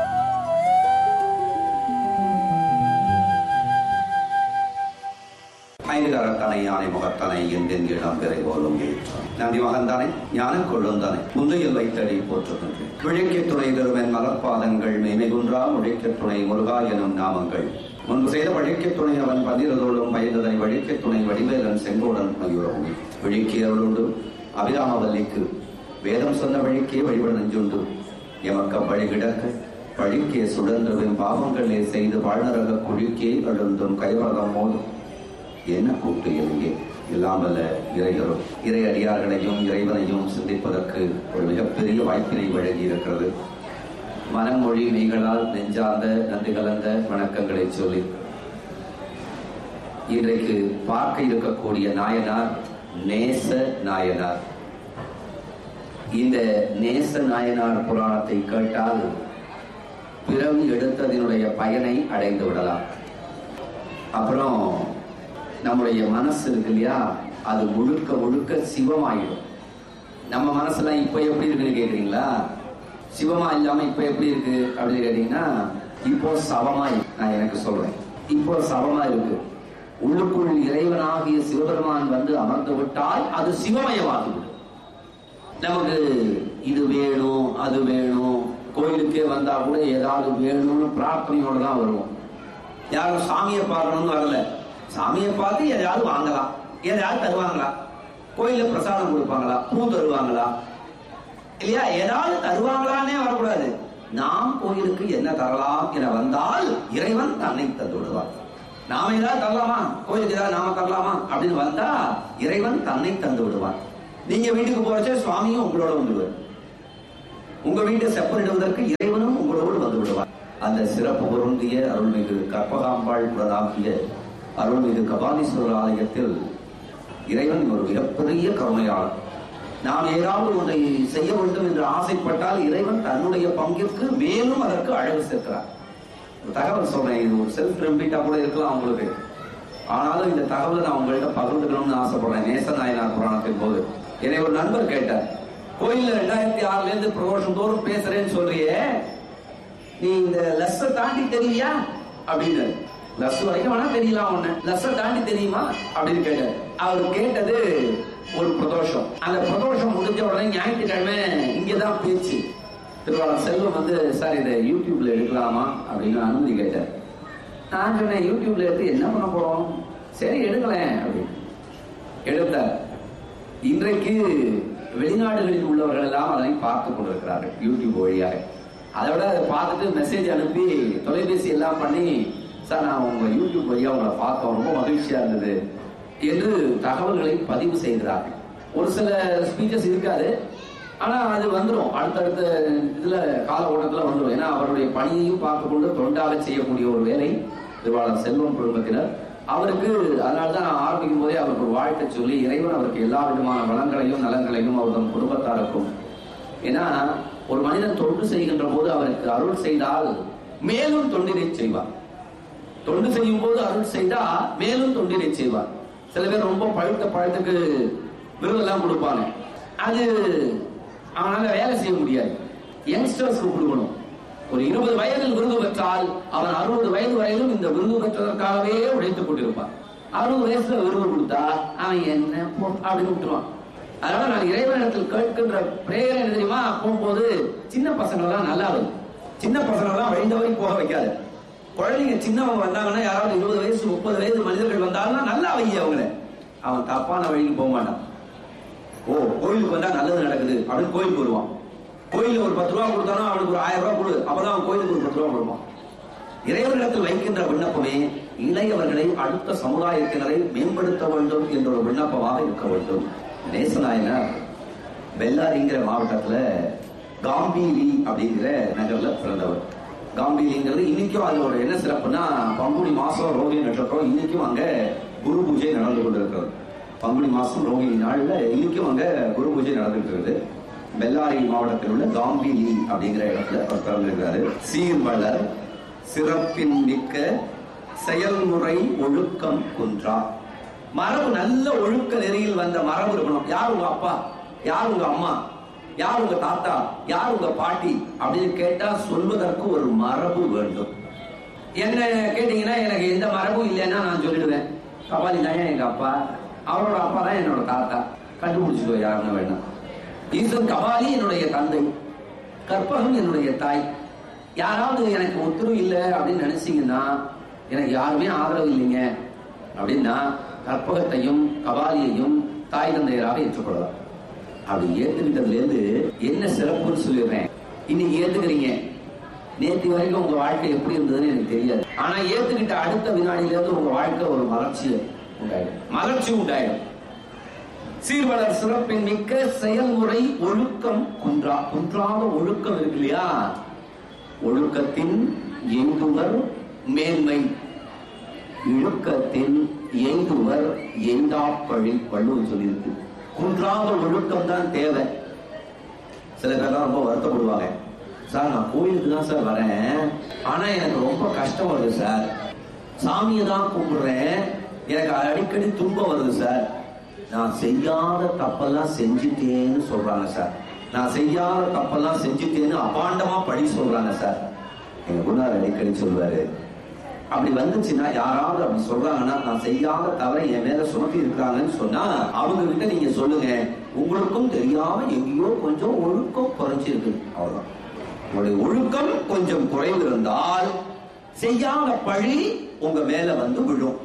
ஐந்துகரத்தனை யானை முகத்தனை என்றென் இடம் பெறை போலும் ஏற்றான் நம்பி மகன்தானே ஞான கொள்ளுந்தானே முந்தையில் வைத்தடி போற்றுகின்றேன் விழிக்க துணை தருவன் மலர்பாதங்கள் மேமைகுன்றா முழிக்க துணை முருகா எனும் நாமங்கள் முன்பு செய்த வழிக்க துணை அவன் பதிரதோடும் பயந்ததை வழிக்க துணை வடிவேலன் செங்கோடன் மயூரமுடி விழிக்கே அவளுண்டு அபிராமவல்லிக்கு வேதம் சொன்ன வழிக்கே வழிபட நெஞ்சுண்டு எமக்க வழி கிடக்க வழிக்கே சுடர்ந்தவின் பாவங்களே செய்து வாழ்நரக குழிக்கே எழுந்தும் கைவரதம் மோதும் என்ன கூட்டு இங்கே எல்லாம் வல்ல இறைகளும் இறை அடியார்களையும் இறைவனையும் சிந்திப்பதற்கு ஒரு மிகப்பெரிய வாய்ப்பினை வழங்கி இருக்கிறது மனமொழி மெய்களால் நெஞ்சார்ந்த நன்றி கலந்த வணக்கங்களை சொல்லி இன்றைக்கு பார்க்க இருக்கக்கூடிய நாயனார் நேச நாயனார் இந்த நேச நாயனார் புராணத்தை கேட்டால் பிறவி எடுத்ததினுடைய பயனை அடைந்து விடலாம் அப்புறம் நம்முடைய மனசு இருக்கு இல்லையா அது முழுக்க முழுக்க சிவமாயிடும் நம்ம மனசுலாம் இப்ப எப்படி இருக்குன்னு கேக்குறீங்களா சிவமா இல்லாம இப்ப எப்படி இருக்கு அப்படின்னு கேட்டீங்கன்னா இப்போ சவமா இருக்கு. நான் எனக்கு சொல்றேன் இப்போ சவமா இருக்கு உள்ளுக்குள் இறைவனாகிய சிவபெருமான் வந்து அமர்ந்து விட்டால் அது சிவமயமாகிவிடும் நமக்கு இது வேணும் அது வேணும் கோயிலுக்கே வந்தா கூட ஏதாவது வேணும்னு பிரார்த்தனையோட தான் வருவோம் யாரும் சாமியை பார்க்கணும்னு வரல சாமியை பார்த்து எதையாவது வாங்கலாம் எதையாவது தருவாங்களா கோயில்ல பிரசாதம் கொடுப்பாங்களா பூ தருவாங்களா இல்லையா ஏதாவது தருவாங்களான்னே வரக்கூடாது நாம் கோயிலுக்கு என்ன தரலாம் என வந்தால் இறைவன் தன்னை தந்து விடுவார் நாம ஏதாவது தரலாமா கோயிலுக்கு ஏதாவது நாம தரலாமா அப்படின்னு வந்தா இறைவன் தன்னை தந்து விடுவான் நீங்க வீட்டுக்கு போறச்சே சுவாமியும் உங்களோட வந்துடுவார் உங்க வீட்டை செப்பனிடுவதற்கு இறைவனும் உங்களோடு வந்து விடுவார் அந்த சிறப்பு பொருந்திய அருள்மிகு கற்பகாம்பாள் புலனாகிய அருள்மிகு கபாலீஸ்வரர் ஆலயத்தில் இறைவன் ஒரு மிகப்பெரிய கருணையாளர் நாம் ஏதாவது ஒன்றை செய்ய வேண்டும் என்று ஆசைப்பட்டால் இறைவன் தன்னுடைய பங்கிற்கு மேலும் அதற்கு அழகு சேர்க்கிறார் ஒரு தகவல் சொல்றேன் இது ஒரு செல்ஃப் ரெம்பிட்டா கூட இருக்கலாம் உங்களுக்கு ஆனாலும் இந்த தகவலை நான் உங்கள்கிட்ட பகிர்ந்துக்கணும்னு ஆசைப்படுறேன் நேச நாயனார் புராணத்தின் போது என்னை ஒரு நண்பர் கேட்டார் கோயில்ல ரெண்டாயிரத்தி ஆறுல இருந்து பிரதோஷம் தோறும் பேசுறேன்னு சொல்றியே நீ இந்த லஸ்ஸ தாண்டி தெரியா அப்படின்னு லஸ் வரைக்கும் வேணா தெரியலாம் ஒண்ணு லஸ்ஸ தாண்டி தெரியுமா அப்படின்னு கேட்டார் அவர் கேட்டது ஒரு பிரதோஷம் அந்த பிரதோஷம் முடிஞ்ச உடனே ஞாயிற்றுக்கிழமை இங்கதான் பேச்சு திருவாளர் செல்வம் வந்து சார் இதை யூடியூப்ல எடுக்கலாமா அப்படின்னு அனுமதி கேட்டார் நான் சொன்னேன் யூடியூப்ல எடுத்து என்ன பண்ண போறோம் சரி எடுக்கலேன் அப்படின்னு எடுத்தார் இன்றைக்கு வெளிநாடுகளில் உள்ளவர்கள் எல்லாம் அதனை பார்த்து கொண்டிருக்கிறார்கள் யூடியூப் வழியாக அதை விட அதை பார்த்துட்டு மெசேஜ் அனுப்பி தொலைபேசி எல்லாம் பண்ணி சார் நான் உங்க யூடியூப் வழியா உங்களை பார்த்தோம் ரொம்ப மகிழ்ச்சியா இருந்தது என்று தகவல்களை பதிவு செய்கிறார்கள் ஒரு சில ஸ்பீச்சஸ் இருக்காது ஆனா அது வந்துடும் அடுத்தடுத்த இதுல கால ஓட்டத்துல வந்துடும் ஏன்னா அவருடைய பணியையும் பார்த்து கொண்டு தொண்டாக செய்யக்கூடிய ஒரு வேலை திருவாளர் செல்வம் குடும்பத்தினர் அவருக்கு அதனால்தான் நான் ஆரம்பிக்கும் போதே அவருக்கு ஒரு வாழ்க்கை சொல்லி இறைவன் அவருக்கு எல்லா விதமான வளங்களையும் நலங்களையும் அவர்தம் குடும்பத்தாருக்கும் ஏன்னா ஒரு மனிதன் தொண்டு செய்கின்ற போது அவருக்கு அருள் செய்தால் மேலும் தொண்டினை செய்வார் தொண்டு செய்யும் போது அருள் செய்தா மேலும் தொண்டினை செய்வார் சில பேர் ரொம்ப பழுத்த பழத்துக்கு விருதெல்லாம் கொடுப்பாங்க அது அவனால வேலை செய்ய முடியாது யங்ஸ்டர்ஸ்க்கு கொடுக்கணும் ஒரு இருபது வயதில் விருது பெற்றால் அவன் அறுபது வயது வரையிலும் இந்த விருது பெற்றதற்காகவே உழைத்துக் கொண்டிருப்பான் அறுபது வயசுல விருது கொடுத்தா அவன் என்ன போ அப்படின்னு விட்டுருவான் அதனால நான் இறைவனிடத்தில் கேட்கின்ற பிரேயர் என்ன தெரியுமா போகும்போது சின்ன பசங்க எல்லாம் நல்லா இருக்கும் சின்ன பசங்க எல்லாம் வழிந்தவரை போக வைக்காது குழந்தைங்க சின்னவங்க வந்தாங்கன்னா யாராவது இருபது வயசு முப்பது வயசு மனிதர்கள் வந்தாங்கன்னா நல்லா வைங்க அவங்கள அவன் தப்பான வழிக்கு போக மாட்டான் ஓ கோயிலுக்கு வந்தா நல்லது நடக்குது அப்படின்னு கோயிலுக்கு வருவான் கோயிலுக்கு ஒரு பத்து ரூபா கொடுத்தானா அவனுக்கு ஒரு ஆயிரம் ரூபாய் கொடு அப்பதான் அவன் கோயிலுக்கு ஒரு பத்து ரூபா கொடுப்பான் இறைவனிடத்தில் வைக்கின்ற விண்ணப்பமே இளையவர்களை அடுத்த சமுதாயத்தினரை மேம்படுத்த வேண்டும் என்ற ஒரு விண்ணப்பமாக இருக்க வேண்டும் நேசநாயனர் பெல்லாரிங்கிற மாவட்டத்துல காம்பீலி அப்படிங்கிற நகர்ல பிறந்தவர் காம்பீலிங்கிறது இன்னைக்கும் அதோட என்ன சிறப்புன்னா பங்குனி மாசம் ரோகிணி நட்சத்திரம் இன்னைக்கும் அங்க குரு பூஜை நடந்து கொண்டிருக்கிறது பங்குனி மாசம் ரோகிணி நாள்ல இன்னைக்கும் அங்க குரு பூஜை நடந்துட்டு இருக்குது பெல்லாரி மாவட்டத்தில் உள்ள காம்பிலி அப்படிங்கிற இடத்துல அவர் பிறந்திருக்கிறாரு சீர்வளர் சிறப்பின் மிக்க செயல்முறை ஒழுக்கம் குன்றா மரபு நல்ல ஒழுக்க நெறியில் வந்த மரபு இருக்கணும் யார் உங்க அப்பா யார் உங்க அம்மா யார் உங்க தாத்தா யார் உங்க பாட்டி அப்படின்னு கேட்டா சொல்வதற்கு ஒரு மரபு வேண்டும் என்ன கேட்டீங்கன்னா எனக்கு எந்த மரபும் இல்லைன்னா நான் சொல்லிடுவேன் கபாலி தான் எங்க அப்பா அவரோட அப்பா தான் என்னோட தாத்தா கண்டுபிடிச்சிடுவோம் யாருன்னு வேணாம் ஈசன் கபாலி என்னுடைய தந்தை கற்பகம் என்னுடைய தாய் யாராவது எனக்கு ஒத்துரு இல்லை அப்படின்னு நினைச்சீங்கன்னா எனக்கு யாருமே ஆதரவு இல்லைங்க அப்படின்னா கற்பகத்தையும் கபாலியையும் தாய் தந்தையராக ஏற்றுக்கொள்ளலாம் அப்படி ஏத்துக்கிட்டதுல இருந்து என்ன சிறப்புன்னு சொல்லிடுறேன் இன்னைக்கு ஏத்துக்கிறீங்க நேற்று வரைக்கும் உங்க வாழ்க்கை எப்படி இருந்ததுன்னு எனக்கு தெரியாது ஆனா ஏத்துக்கிட்ட அடுத்த வினாடியில இருந்து உங்க வாழ்க்கை ஒரு மலர்ச்சி உண்டாயிடும் மலர்ச்சி உண்டாயிடும் சீர்வளர் சிறப்பின் மிக்க செயல்முறை ஒழுக்கம் குன்றா குன்றாத ஒழுக்கம் இருக்கு இல்லையா ஒழுக்கத்தின் எங்குவர் மேன்மை இழுக்கத்தின் எங்குவர் எந்தாப்பழி வள்ளுவர் சொல்லியிருக்கு குன்றாத ஒழுக்கம் தான் தேவை சில பேர்லாம் ரொம்ப வருத்தப்படுவாங்க சார் நான் கோயிலுக்கு தான் சார் வரேன் ஆனா எனக்கு ரொம்ப கஷ்டம் வருது சார் சாமியை தான் கும்பிடுறேன் எனக்கு அடிக்கடி துன்பம் வருது சார் நான் செய்யாத தப்பெல்லாம் செஞ்சுட்டேன்னு சொல்றாங்க சார் நான் செய்யாத தப்பெல்லாம் செஞ்சுட்டேன்னு அபாண்டமா பழி சொல்றாங்க சார் எங்க குருநாதர் அடிக்கடி சொல்வாரு அப்படி வந்துச்சுன்னா யாராவது அப்படி சொல்றாங்கன்னா நான் செய்யாத தவறை என் மேல சுமத்தி இருக்கிறாங்கன்னு சொன்னா அவங்க கிட்ட நீங்க சொல்லுங்க உங்களுக்கும் தெரியாம எங்கேயோ கொஞ்சம் ஒழுக்கம் குறைஞ்சிருக்கு அவ்வளவுதான் உங்களுடைய ஒழுக்கம் கொஞ்சம் குறைவு இருந்தால் செய்யாத பழி உங்க மேல வந்து விழும்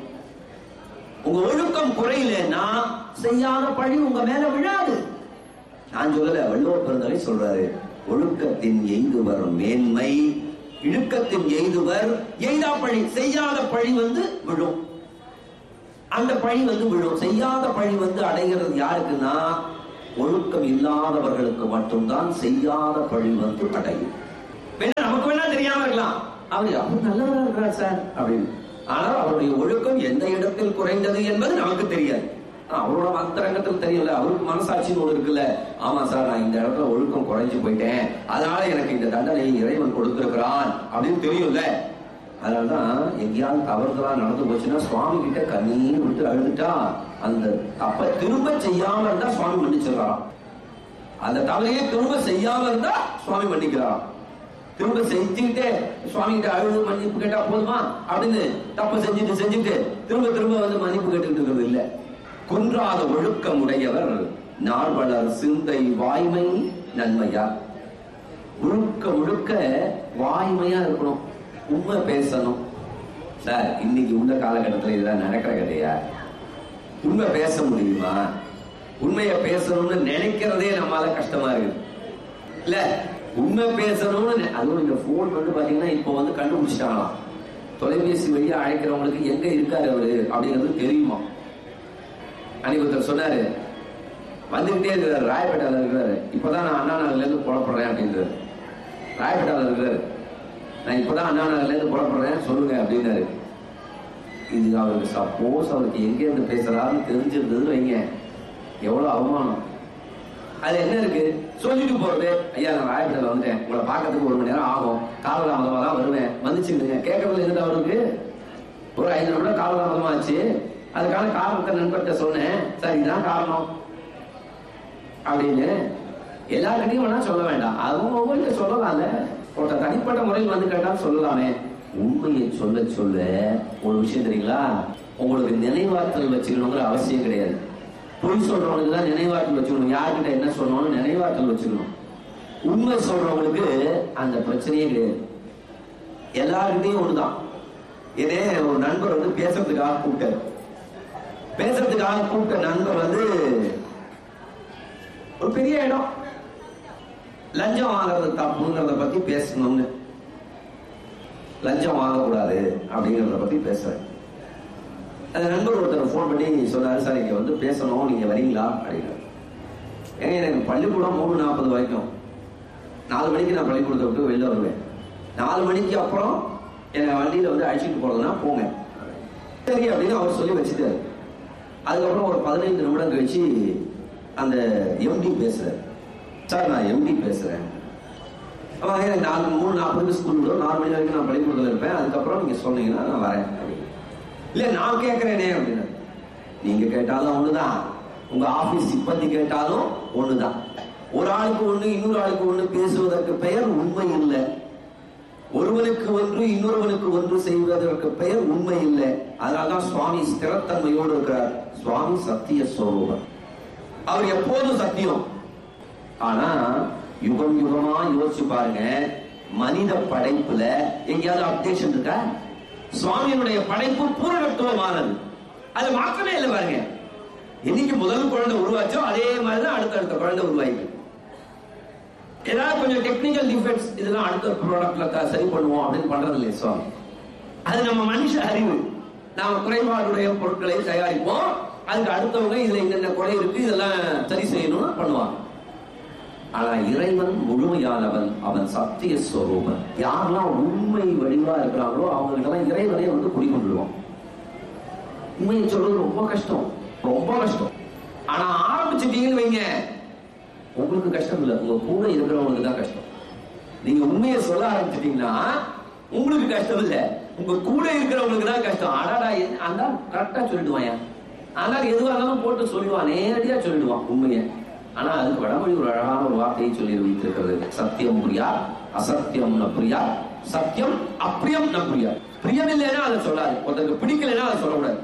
உங்க ஒழுக்கம் குறையலன்னா செய்யாத பழி உங்க மேல விழாது நான் சொல்லல வள்ளுவர் பிறந்தவரை சொல்றாரு ஒழுக்கத்தின் எய்து வரும் மேன்மை இழுக்கத்தின் எய்துவர் எய்தா பழி செய்யாத பழி வந்து விழும் அந்த பழி வந்து விழும் செய்யாத பழி வந்து அடைகிறது யாருக்குன்னா ஒழுக்கம் இல்லாதவர்களுக்கு மட்டும்தான் செய்யாத பழி வந்து அடையும் வேணா நமக்கு வேணா தெரியாம இருக்கலாம் அவர் அவர் நல்லவரா இருக்கிறார் சார் அப்படின்னு ஆனால் அவருடைய ஒழுக்கம் எந்த இடத்தில் குறைந்தது என்பது நமக்கு தெரியாது ஆனா, அவரோட அந்தரங்கத்தில் தெரியல அவருக்கு மனசாட்சின்னு ஒன்று இருக்குல்ல ஆமா சார் நான் இந்த இடத்துல ஒழுக்கம் குறைஞ்சு போயிட்டேன் அதனால எனக்கு இந்த தண்டனை இறைவன் கொடுத்திருக்கிறான் அப்படின்னு தெரியும்ல அதனாலதான் எங்கேயாவது தவறுதலா நடந்து போச்சுன்னா சுவாமி கிட்ட கண்ணீர் விட்டு அழுதுட்டா அந்த தப்ப திரும்ப செய்யாம இருந்தா சுவாமி மன்னிச்சிடலாம் அந்த தவறையே திரும்ப செய்யாம இருந்தா சுவாமி மன்னிக்கிறாராம் திரும்ப செஞ்சுக்கிட்டே சுவாமி கிட்ட அழுது மன்னிப்பு கேட்டா போதுமா அப்படின்னு தப்பு செஞ்சுட்டு செஞ்சுட்டு திரும்ப திரும்ப வந்து மன்னிப்பு கேட்டுக்கிட்டு இருக்கிறது இல்ல குன்றாத ஒழுக்கம் உடையவர் நார்வலர் சிந்தை வாய்மை நன்மையா முழுக்க முழுக்க வாய்மையா இருக்கணும் உண்மை பேசணும் சார் இன்னைக்கு உள்ள காலகட்டத்தில் இதெல்லாம் நடக்கிற கதையா உண்மை பேச முடியுமா உண்மையை பேசணும்னு நினைக்கிறதே நம்மால கஷ்டமா இருக்கு இல்ல உண்மை பேசணும்னு நெ- அதுவும் இந்த போன் வந்து பாத்தீங்கன்னா இப்போ வந்து கண்டுபிடிச்சிட்டாங்களாம் தொலைபேசி வழியா அழைக்கிறவங்களுக்கு எங்க இருக்காரு அவரு அப்படிங்கிறது தெரியுமா அன்னைக்கு ஒருத்தர் சொன்னாரு வந்துகிட்டே இருக்கிறாரு ராயப்பேட்டால இருக்கிறாரு இப்பதான் நான் அண்ணா நகர்ல இருந்து புறப்படுறேன் அப்படின்றாரு ராயப்பேட்டால இருக்கிறாரு நான் இப்பதான் அண்ணா நகர்ல இருந்து புறப்படுறேன் சொல்லுங்க அப்படின்னாரு இது அவருக்கு சப்போஸ் அவருக்கு எங்க இருந்து பேசுறாருன்னு தெரிஞ்சிருந்தது வைங்க எவ்வளவு அவமானம் அது என்ன இருக்கு சொல்லிட்டு போறது ஐயா நான் ராயப்பேட்டையில வந்துட்டேன் உங்களை பார்க்கறதுக்கு ஒரு மணி நேரம் ஆகும் காலதாமதமா தான் வருவேன் வந்துச்சுங்க கேட்கறதுல என்ன தவறு இருக்கு ஒரு ஐந்து நிமிடம் காலதாமதமா ஆச்சு அதுக்கான காரணத்தை நண்பர்கிட்ட சொன்னேன் சார் இதுதான் காரணம் அப்படின்னு எல்லாருக்கிட்டையும் வேணா சொல்ல வேண்டாம் அவங்க ஒவ்வொருத்த சொல்லலாம்ல ஒருத்தர் தனிப்பட்ட முறையில் வந்து கேட்டா சொல்லலாமே உண்மையை சொல்ல சொல்ல ஒரு விஷயம் தெரியுங்களா உங்களுக்கு நினைவாற்றல் வச்சுக்கணுங்கிற அவசியம் கிடையாது பொய் சொல்றவனுக்கு தான் நினைவாற்றல் வச்சுக்கணும் யார்கிட்ட என்ன சொல்லணும்னு நினைவாற்றல் வச்சுக்கணும் உண்மை சொல்றவங்களுக்கு அந்த பிரச்சனையே கிடையாது எல்லாருக்கிட்டையும் ஒண்ணுதான் இதே ஒரு நண்பர் வந்து பேசுறதுக்காக கூப்பிட்டாரு பேசுறதுக்காக கூப்பிட்ட நண்பர் வந்து ஒரு பெரிய இடம் லஞ்சம் வாங்குறது தப்புங்கிறத பத்தி பேசணும்னு லஞ்சம் வாங்கக்கூடாது அப்படிங்கிறத பத்தி பேசுறேன் அந்த நண்பர் ஒருத்தர் ஃபோன் பண்ணி சொன்னாரு சார் இங்க வந்து பேசணும் நீங்க வரீங்களா அப்படின்னாரு ஏங்க எனக்கு பள்ளிக்கூடம் மூணு நாற்பது வரைக்கும் நாலு மணிக்கு நான் பள்ளிக்கூடத்தை விட்டு வெளில வருவேன் நாலு மணிக்கு அப்புறம் என்னை வண்டியில வந்து அழைச்சிட்டு போறதுன்னா போங்க சரி அப்படின்னு அவர் சொல்லி வச்சுட்டாரு அதுக்கப்புறம் ஒரு பதினைந்து நிமிடம் கழிச்சு அந்த எம்டி பேசுறாரு சார் நான் எம்டி பேசுறேன் ஆமாம் எனக்கு நாலு மூணு நாற்பதுக்கு ஸ்கூல் விடும் நாலு மணி வரைக்கும் நான் பள்ளிக்கூடத்தில் இருப்பேன் அதுக்கப்புறம் நீங்க சொன்னீங்கன்னா நான் வரேன் அப்படின்னு. இல்ல நான் கேட்கிறேனே அப்படின்னு நீங்க கேட்டாலும் ஒண்ணுதான் உங்க ஆபீஸ் சிப்பந்தி கேட்டாலும் ஒண்ணுதான் ஒரு ஆளுக்கு ஒண்ணு இன்னொரு ஆளுக்கு ஒண்ணு பேசுவதற்கு பெயர் உண்மை இல்லை ஒருவனுக்கு ஒன்று இன்னொருவனுக்கு ஒன்று செய்வதற்கு பெயர் உண்மை இல்லை அதனால்தான் சுவாமி ஸ்திரத்தன்மையோடு இருக்கிறார் சுவாமி சத்திய ஸ்வரூபம் அவர் எப்போதும் சத்தியம் ஆனா யுகம் யுகமா யோசிச்சு பாருங்க மனித படைப்புல எங்கேயாவது அப்டேஷன் இருக்கா சுவாமியினுடைய படைப்பு பூரணத்துவமானது அது மாற்றமே இல்லை பாருங்க என்னைக்கு முதல் குழந்தை உருவாச்சோ அதே மாதிரிதான் அடுத்த அடுத்த குழந்தை உருவாயிருக்கு ஏதாவது கொஞ்சம் டெக்னிக்கல் டிஃபெக்ட்ஸ் இதெல்லாம் அடுத்த ப்ராடக்ட்ல சரி பண்ணுவோம் அப்படின்னு பண்றது இல்லையா சுவாமி அது நம்ம மனுஷ அறிவு நாம குறைபாடுடைய பொருட்களை தயாரிப்போம் அதுக்கு அடுத்தவங்க இதுல என்னென்ன குறை இருக்கு இதெல்லாம் சரி செய்யணும்னு பண்ணுவாங்க ஆனா இறைவன் முழுமையானவன் அவன் சத்திய ஸ்வரூபன் யாரெல்லாம் உண்மை வடிவா இருக்கிறாங்களோ அவங்க கிட்ட இறைவனை வந்து குடிக்கொண்டுடுவான் உண்மையை சொல்றது ரொம்ப கஷ்டம் ரொம்ப கஷ்டம் ஆனா ஆரம்பிச்சுட்டீங்கன்னு வைங்க உங்களுக்கு கஷ்டம் இல்ல உங்க கூட இருக்கிறவங்களுக்கு தான் கஷ்டம் நீங்க உண்மையை சொல்ல ஆரம்பிச்சிட்டீங்கன்னா உங்களுக்கு கஷ்டம் இல்ல உங்க கூட இருக்கிறவங்களுக்கு தான் கஷ்டம் அடாடா என்ன- அந்த கரெக்டா சொல்லிடுவான் ஆனால் எதுவா இருந்தாலும் போட்டு சொல்லிடுவான் நேரடியா சொல்லிடுவான் உண்மையை ஆனா அதுக்கு வடமொழி ஒரு அழகான ஒரு வார்த்தையை சொல்லி வைத்திருக்கிறது சத்தியம் புரியா அசத்தியம் ந புரியா சத்தியம் அப்பிரியம் ந புரியா பிரியம் இல்லைன்னா அதை சொல்லாது ஒருத்தருக்கு பிடிக்கலைன்னா அதை சொல்லக்கூடாது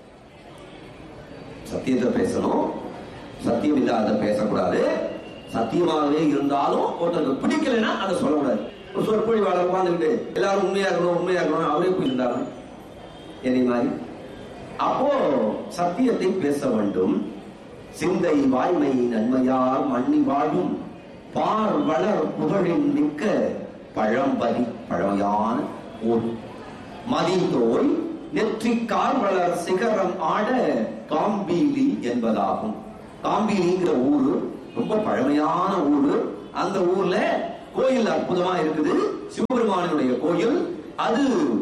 சத்தியத்தை பேசணும் சத்தியம் இல்லாத பேசக்கூடாது சத்தியமாகவே இருந்தாலும் ஒருத்தருக்கு பிடிக்கலைன்னா அதை சொல்லக்கூடாது ஒரு சொற்பொழிவாளர் உட்கார்ந்துக்கிட்டு எல்லாரும் உண்மையா இருக்கணும் உண்மையா இருக்கணும் அவரே போயிருந்தாங்க என்னை மாதிரி அப்போ சத்தியத்தை பேச வேண்டும் சிந்தை வாய்மை நன்மையார் மண்ணி வாழும் பார் வளர் புகழின் மிக்க பழம்பதி பழமையான ஊர் மதிதோய் நெற்றிக்கால் வளர் சிகரம் ஆட காம்பீலி என்பதாகும் காம்பீலிங்கிற ஊரு ரொம்ப பழமையான ஊரு அந்த ஊர்ல கோயில் அற்புதமா இருக்குது சிவபெருமானுடைய கோயில் அது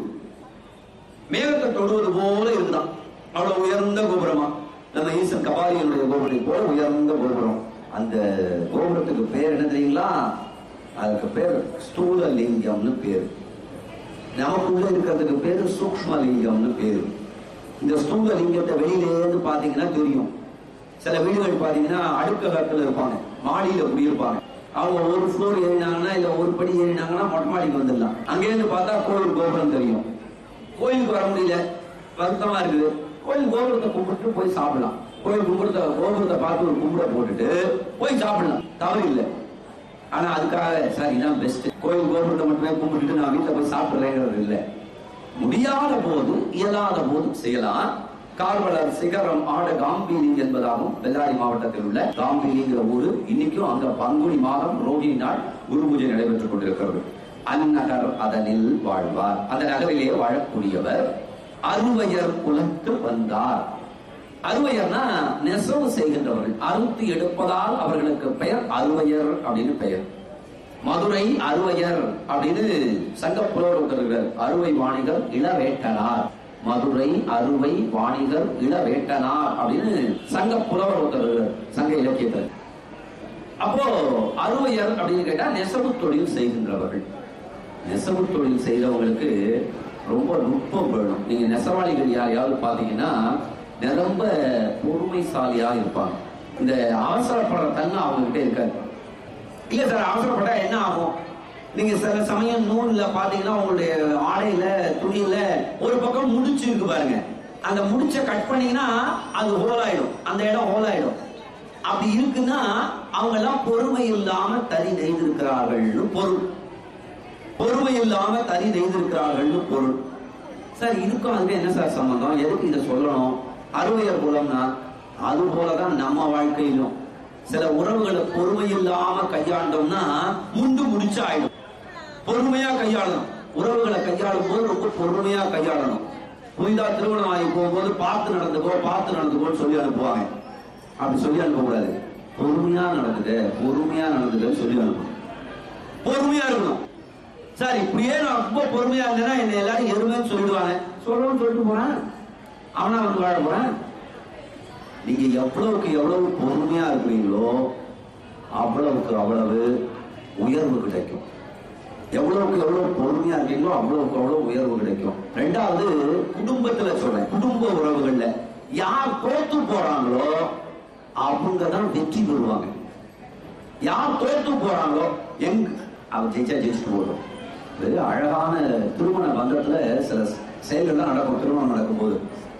மேகத்தை தொடுவது போல இருக்குதான் அவ்வளவு உயர்ந்த கோபுரமா நம்ம ஈசன் கபாலியனுடைய கோபுரத்தை போல உயர்ந்த கோபுரம் அந்த கோபுரத்துக்கு பேர் என்ன தெரியுங்களா அதுக்கு பேர் ஸ்தூல லிங்கம்னு பேர் நமக்குள்ள இருக்கிறதுக்கு பேரு சூக்ஷ்ம லிங்கம்னு பேரு இந்த ஸ்தூல லிங்கத்தை வெளியில இருந்து பாத்தீங்கன்னா தெரியும் சில வீடுகள் பாத்தீங்கன்னா அடுக்க காட்டுல இருப்பாங்க மாடியில குடியிருப்பாங்க அவங்க ஒரு ஃப்ளோர் ஏறினாங்கன்னா இல்ல ஒரு படி ஏறினாங்கன்னா மொட்டை மாடிக்கு வந்துடலாம் அங்கேருந்து பார்த்தா கோயில் கோபுரம் தெரியும் கோயிலுக்கு வர முடியல வருத்தமா இருக்குது கோயில் கோபுரத்தை கும்பிட்டு போய் சாப்பிடலாம் கோயில் கும்பிடுத்த கோபுரத்தை பார்த்து ஒரு கும்பிட போட்டுட்டு போய் சாப்பிடலாம் தவறு இல்லை ஆனா அதுக்காக சார் இதான் பெஸ்ட் கோயில் கோபுரத்தை மட்டுமே கும்பிட்டுட்டு நான் வீட்டுல போய் சாப்பிடுறேங்கிறது இல்லை முடியாத போது இயலாத போது செய்யலாம் கார்வலர் சிகரம் ஆட காம்பீரி என்பதாகும் பெல்லாரி மாவட்டத்தில் உள்ள காம்பீரிங்கிற ஊரு இன்னைக்கும் அங்க பங்குனி மாதம் ரோகிணி நாள் குரு பூஜை நடைபெற்றுக் கொண்டிருக்கிறது அந்நகர் அதனில் வாழ்வார் அந்த நகரிலே வாழக்கூடியவர் அருவையர் குலத்து வந்தார் அருவையர்னா நெசவு செய்கின்றவர்கள் அறுத்து எடுப்பதால் அவர்களுக்கு பெயர் அருவையர் அப்படின்னு பெயர் மதுரை அருவையர் அப்படின்னு சங்கப்புலவர் ஒருத்தர் அறுவை வாணிகர் இளவேட்டனார் மதுரை அறுவை வாணிகர் இளவேட்டனார் அப்படின்னு சங்க புலவர் ஒருத்தர் சங்க இலக்கியத்தில் அப்போ அறுவையர் அப்படின்னு கேட்டா நெசவு தொழில் செய்கின்றவர்கள் நெசவு தொழில் செய்தவங்களுக்கு ரொம்ப நுட்பம் வேணும் நீங்க நெசவாளிகள் யாரையாவது பாத்தீங்கன்னா நிரம்ப பொறுமைசாலியா இருப்பாங்க இந்த அவசரப்படுற தன்மை அவங்க கிட்ட இருக்காது இல்ல சார் அவசரப்பட்டா என்ன ஆகும் நீங்க சில சமயம் நூல்ல பாத்தீங்கன்னா உங்களுடைய ஆடையில துணியில ஒரு பக்கம் முடிச்சு இருக்கு பாருங்க அந்த முடிச்ச கட் பண்ணீங்கன்னா அது ஹோல் ஆயிடும் அந்த இடம் ஹோல் ஆயிடும் அப்படி இருக்குன்னா அவங்க எல்லாம் பொறுமை இல்லாம தறி நெய்திருக்கிறார்கள்னு பொருள் பொறுமை இல்லாம தறி நெய்திருக்கிறார்கள்னு பொருள் சார் இதுக்கும் அதுக்கு என்ன சார் சம்பந்தம் எதுக்கு இதை சொல்லணும் அறுவையர் குலம்னா அது போலதான் நம்ம வாழ்க்கையிலும் சில உறவுகளை பொறுமை இல்லாம கையாண்டோம்னா முண்டு முடிச்சு ஆயிடும் பொறுமையா கையாளணும் உறவுகளை கையாளும் போது ரொம்ப பொறுமையா கையாளணும் புதிதா திருமணம் ஆகி போகும்போது பார்த்து நடந்துக்கோ பார்த்து நடந்துக்கோன்னு சொல்லி அனுப்புவாங்க அப்படி சொல்லி அனுப்பக்கூடாது பொறுமையா நடந்துக்க பொறுமையா நடந்துக்கன்னு சொல்லி அனுப்பணும் பொறுமையா இருக்கணும் சார் இப்படியே நான் ரொம்ப பொறுமையா இருந்தேன்னா என்ன எல்லாரும் எருமைன்னு சொல்லிடுவாங்க சொல்லணும்னு சொல்லிட்டு போறேன் அவனா வந்து வாழ போறேன் நீங்க எவ்வளவுக்கு எவ்வளவு பொறுமையா இருக்கிறீங்களோ அவ்வளவுக்கு அவ்வளவு உயர்வு கிடைக்கும் எவ்வளவுக்கு எவ்வளவு பொறுமையா இருக்கீங்களோ அவ்வளவுக்கு அவ்வளவு உயர்வு கிடைக்கும் ரெண்டாவது குடும்பத்துல சொல்றேன் குடும்ப உறவுகள்ல யார் தோத்து போறாங்களோ அவங்க தான் வெற்றி பெறுவாங்க யார் தோத்து போறாங்களோ எங்க அவன் ஜெயிச்சா ஜெயிச்சுட்டு போடும் இது அழகான திருமண பந்தத்துல சில செயல்கள்லாம் நடக்கும் திருமணம் நடக்கும்போது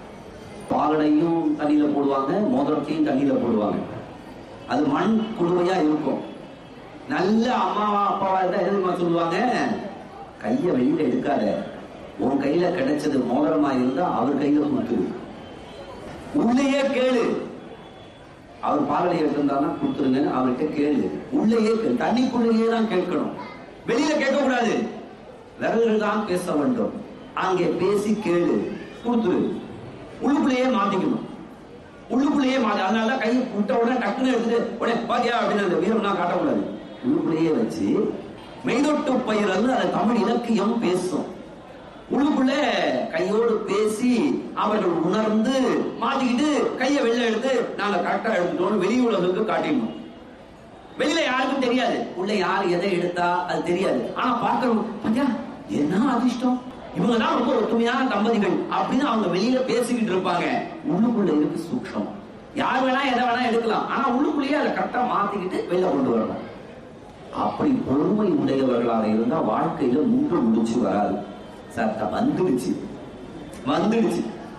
பாலடையும் தண்ணியில போடுவாங்க மோதிரத்தையும் தண்ணியில போடுவாங்க அது மண் குழுவையா இருக்கும் நல்ல அம்மாவா அப்பாவா இருந்தா என்ன தெரியுமா சொல்லுவாங்க கைய வெளியில எடுக்காத உன் கையில கிடைச்சது மோதிரமா இருந்தா அவர் கையில கொடுத்து உள்ளேயே கேளு அவர் பாலடை எடுத்திருந்தாருன்னா கொடுத்துருங்க அவர்கிட்ட கேளு உள்ளேயே கேளு தண்ணிக்குள்ளேயே தான் கேட்கணும் வெளியில கேட்க கூடாது விரல்கள் தான் பேச வேண்டும் அங்கே பேசி கேளு கொடுத்துரு உள்ளுக்குள்ளேயே மாத்திக்கணும் உள்ளுக்குள்ளேயே மாத்தி அதனால தான் கை விட்ட உடனே டக்குன்னு எடுத்துட்டு உடனே பாத்தியா அப்படின்னு அந்த வீரம்லாம் காட்டக்கூடாது உள்ளுக்குள்ளேயே வச்சு மெய்தொட்டு பயிரல் அது தமிழ் இலக்கியம் பேசும் உள்ளுக்குள்ள கையோடு பேசி அவர்கள் உணர்ந்து மாத்திக்கிட்டு கையை வெளில எடுத்து நாங்க கரெக்டா எடுத்துட்டோம் வெளி உலகுக்கு காட்டிடணும் வெளியில யாருக்கும் தெரியாது உள்ள யார் எதை எடுத்தா அது தெரியாது ஆனா பார்க்கணும் பாத்தியா என்ன அதிர்ஷ்டம் இவங்க தான் ரொம்ப ஒத்துமையான தம்பதிகள் அப்படின்னு அவங்க வெளியில பேசிக்கிட்டு இருப்பாங்க உள்ளுக்குள்ள இருக்கு சூக்ஷம் யார் வேணா எதை வேணா எடுக்கலாம் ஆனா உள்ளுக்குள்ளேயே அதை கரெக்டா மாத்திக்கிட்டு வெளில கொண்டு வரணும் அப்படி பொறுமை உடையவர்களாக இருந்தா வாழ்க்கையில முன்று முடிச்சு வராது சார் த- வந்துடுச்சு வந்துடுச்சு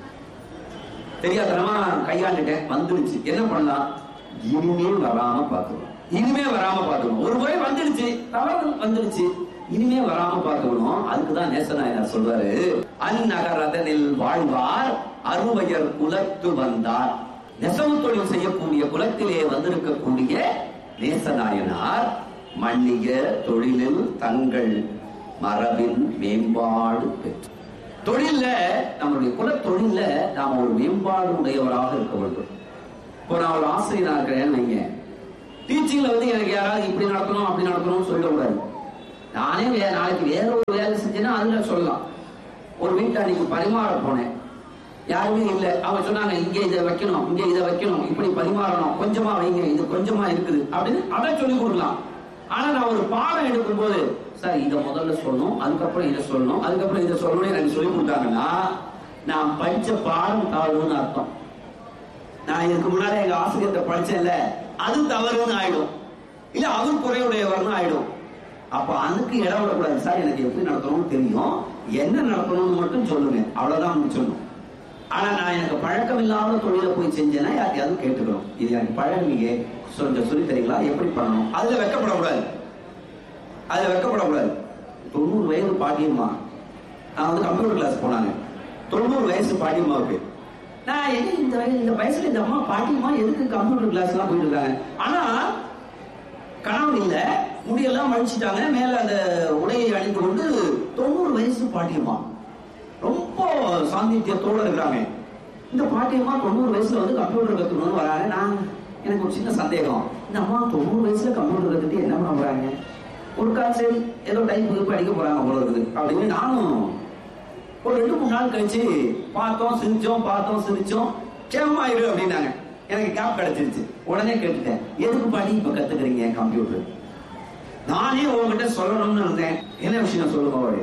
தெரியாதனமா கையாண்டுட்டேன் வந்துடுச்சு என்ன பண்ணலாம் இனிமே வராம பார்த்துக்கணும் இனிமே வராம பார்த்துக்கணும் ஒரு முறை வந்துடுச்சு தவறு வந்துடுச்சு இனிமே வராம பார்த்துக்கணும் அதுக்குதான் நேசநாயனார் சொல்றாரு அந்நகரதனில் வாழ்வார் அருவையர் குலத்து வந்தார் நெசவு தொழில் செய்யக்கூடிய குலத்திலே வந்திருக்கக்கூடிய நேசநாயனார் மன்னிய தொழிலில் தங்கள் மரபின் மேம்பாடு பெற்று தொழில்ல நம்மளுடைய குல தொழில்ல நாம ஒரு மேம்பாடு உடையவராக இருக்க வேண்டும் இப்போ நான் ஒரு ஆசிரியரா இருக்கிறேன்னு வைங்க டீச்சிங்ல வந்து எனக்கு யாராவது இப்படி நடக்கணும் அப்படி நடக்கணும்னு சொல்லக்கூடாது நானே வே நாளைக்கு வேற ஒரு வேலை செஞ்சேன்னா அதுல சொல்லலாம் ஒரு வீட்டுல அன்னைக்கு பரிமாற போனேன் யாருமே இல்லை அவங்க சொன்னாங்க இங்க இதை வைக்கணும் இங்க இதை வைக்கணும் இப்படி பரிமாறணும் கொஞ்சமா வைங்க இது கொஞ்சமா இருக்குது அப்படின்னு அதை சொல்லி கொடுக்கலாம் ஆனா நான் ஒரு பாடம் எடுக்கும்போது சார் இதை முதல்ல சொல்லணும் அதுக்கப்புறம் இதை சொல்லணும் அதுக்கப்புறம் இதை சொல்லணும் எனக்கு சொல்லி கொடுத்தாங்கன்னா நான் படிச்ச பாடம் தவறுன்னு அர்த்தம் நான் இதுக்கு முன்னாடி எங்க ஆசிரியர்கிட்ட படிச்சேன்ல அது தவறுன்னு ஆயிடும் இல்ல அவர் குறையுடையவர்னு ஆயிடும் அப்ப அதுக்கு இடம் விடக்கூடாது சார் எனக்கு எப்படி நடத்தணும்னு தெரியும் என்ன நடத்தணும்னு மட்டும் சொல்லுங்க அவ்வளவுதான் முடிச்சிடணும் ஆனா நான் எனக்கு பழக்கம் இல்லாத தொழிலை போய் செஞ்சேன்னா யாரையாவது கேட்டுக்கணும் இது எனக்கு பழகுவீங்க கொஞ்சம் சொல்லி தரீங்களா எப்படி பண்ணணும் அதுல வெக்கப்படக்கூடாது அதுல வெக்கப்படக்கூடாது தொண்ணூறு வயது பாட்டியம்மா நான் வந்து கம்ப்யூட்டர் கிளாஸ் போனாங்க தொண்ணூறு வயசு பாட்டியம்மாவுக்கு நான் என்ன இந்த வயசு இந்த வயசுல இந்த அம்மா பாட்டியம்மா எதுக்கு கம்ப்யூட்டர் கிளாஸ் எல்லாம் போயிட்டு இருக்காங்க ஆனா கணவன் இல்ல முடியெல்லாம் மழிச்சிட்டாங்க மேல அந்த உடையை அணிந்து கொண்டு தொண்ணூறு வயசு பாட்டியம்மா ரொம்ப சாந்தித்தியத்தோட இருக்கிறாங்க இந்த பாட்டியம்மா தொண்ணூறு வயசுல வந்து கம்ப்யூட்டர் கத்துக்கணும்னு வராங்க நான் எனக்கு ஒரு சின்ன சந்தேகம் இந்த அம்மா தொண்ணூறு வயசுல கம்ப்யூட்டர் கத்துட்டு என்ன பண்ண போறாங்க ஒரு கால் சரி ஏதோ டைப் படிக்க போறாங்க போல இருக்குது அப்படின்னு நானும் ஒரு ரெண்டு மூணு நாள் கழிச்சு பார்த்தோம் சிரிச்சோம் பார்த்தோம் சிரிச்சோம் கேமாயிரு அப்படின்னாங்க எனக்கு கேப் கிடைச்சிருச்சு உடனே கேட்டுட்டேன் எதுக்கு பாடி இப்ப கத்துக்கிறீங்க கம்ப்யூட்டர் நானே உங்ககிட்ட சொல்லணும்னு இருந்தேன் என்ன விஷயம் சொல்லுங்க அவரு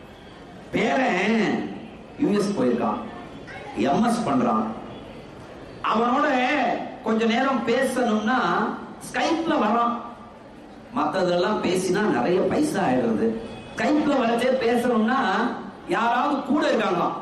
பேரன் யூஎஸ் போயிருக்கான் எம்எஸ் பண்றான் அவனோட கொஞ்ச நேரம் பேசணும்னா ஸ்கைப்ல வரான் மத்ததெல்லாம் பேசினா நிறைய பைசா ஆயிடுறது ஸ்கைப்ல வரச்சே பேசணும்னா யாராவது கூட இருக்காங்களாம்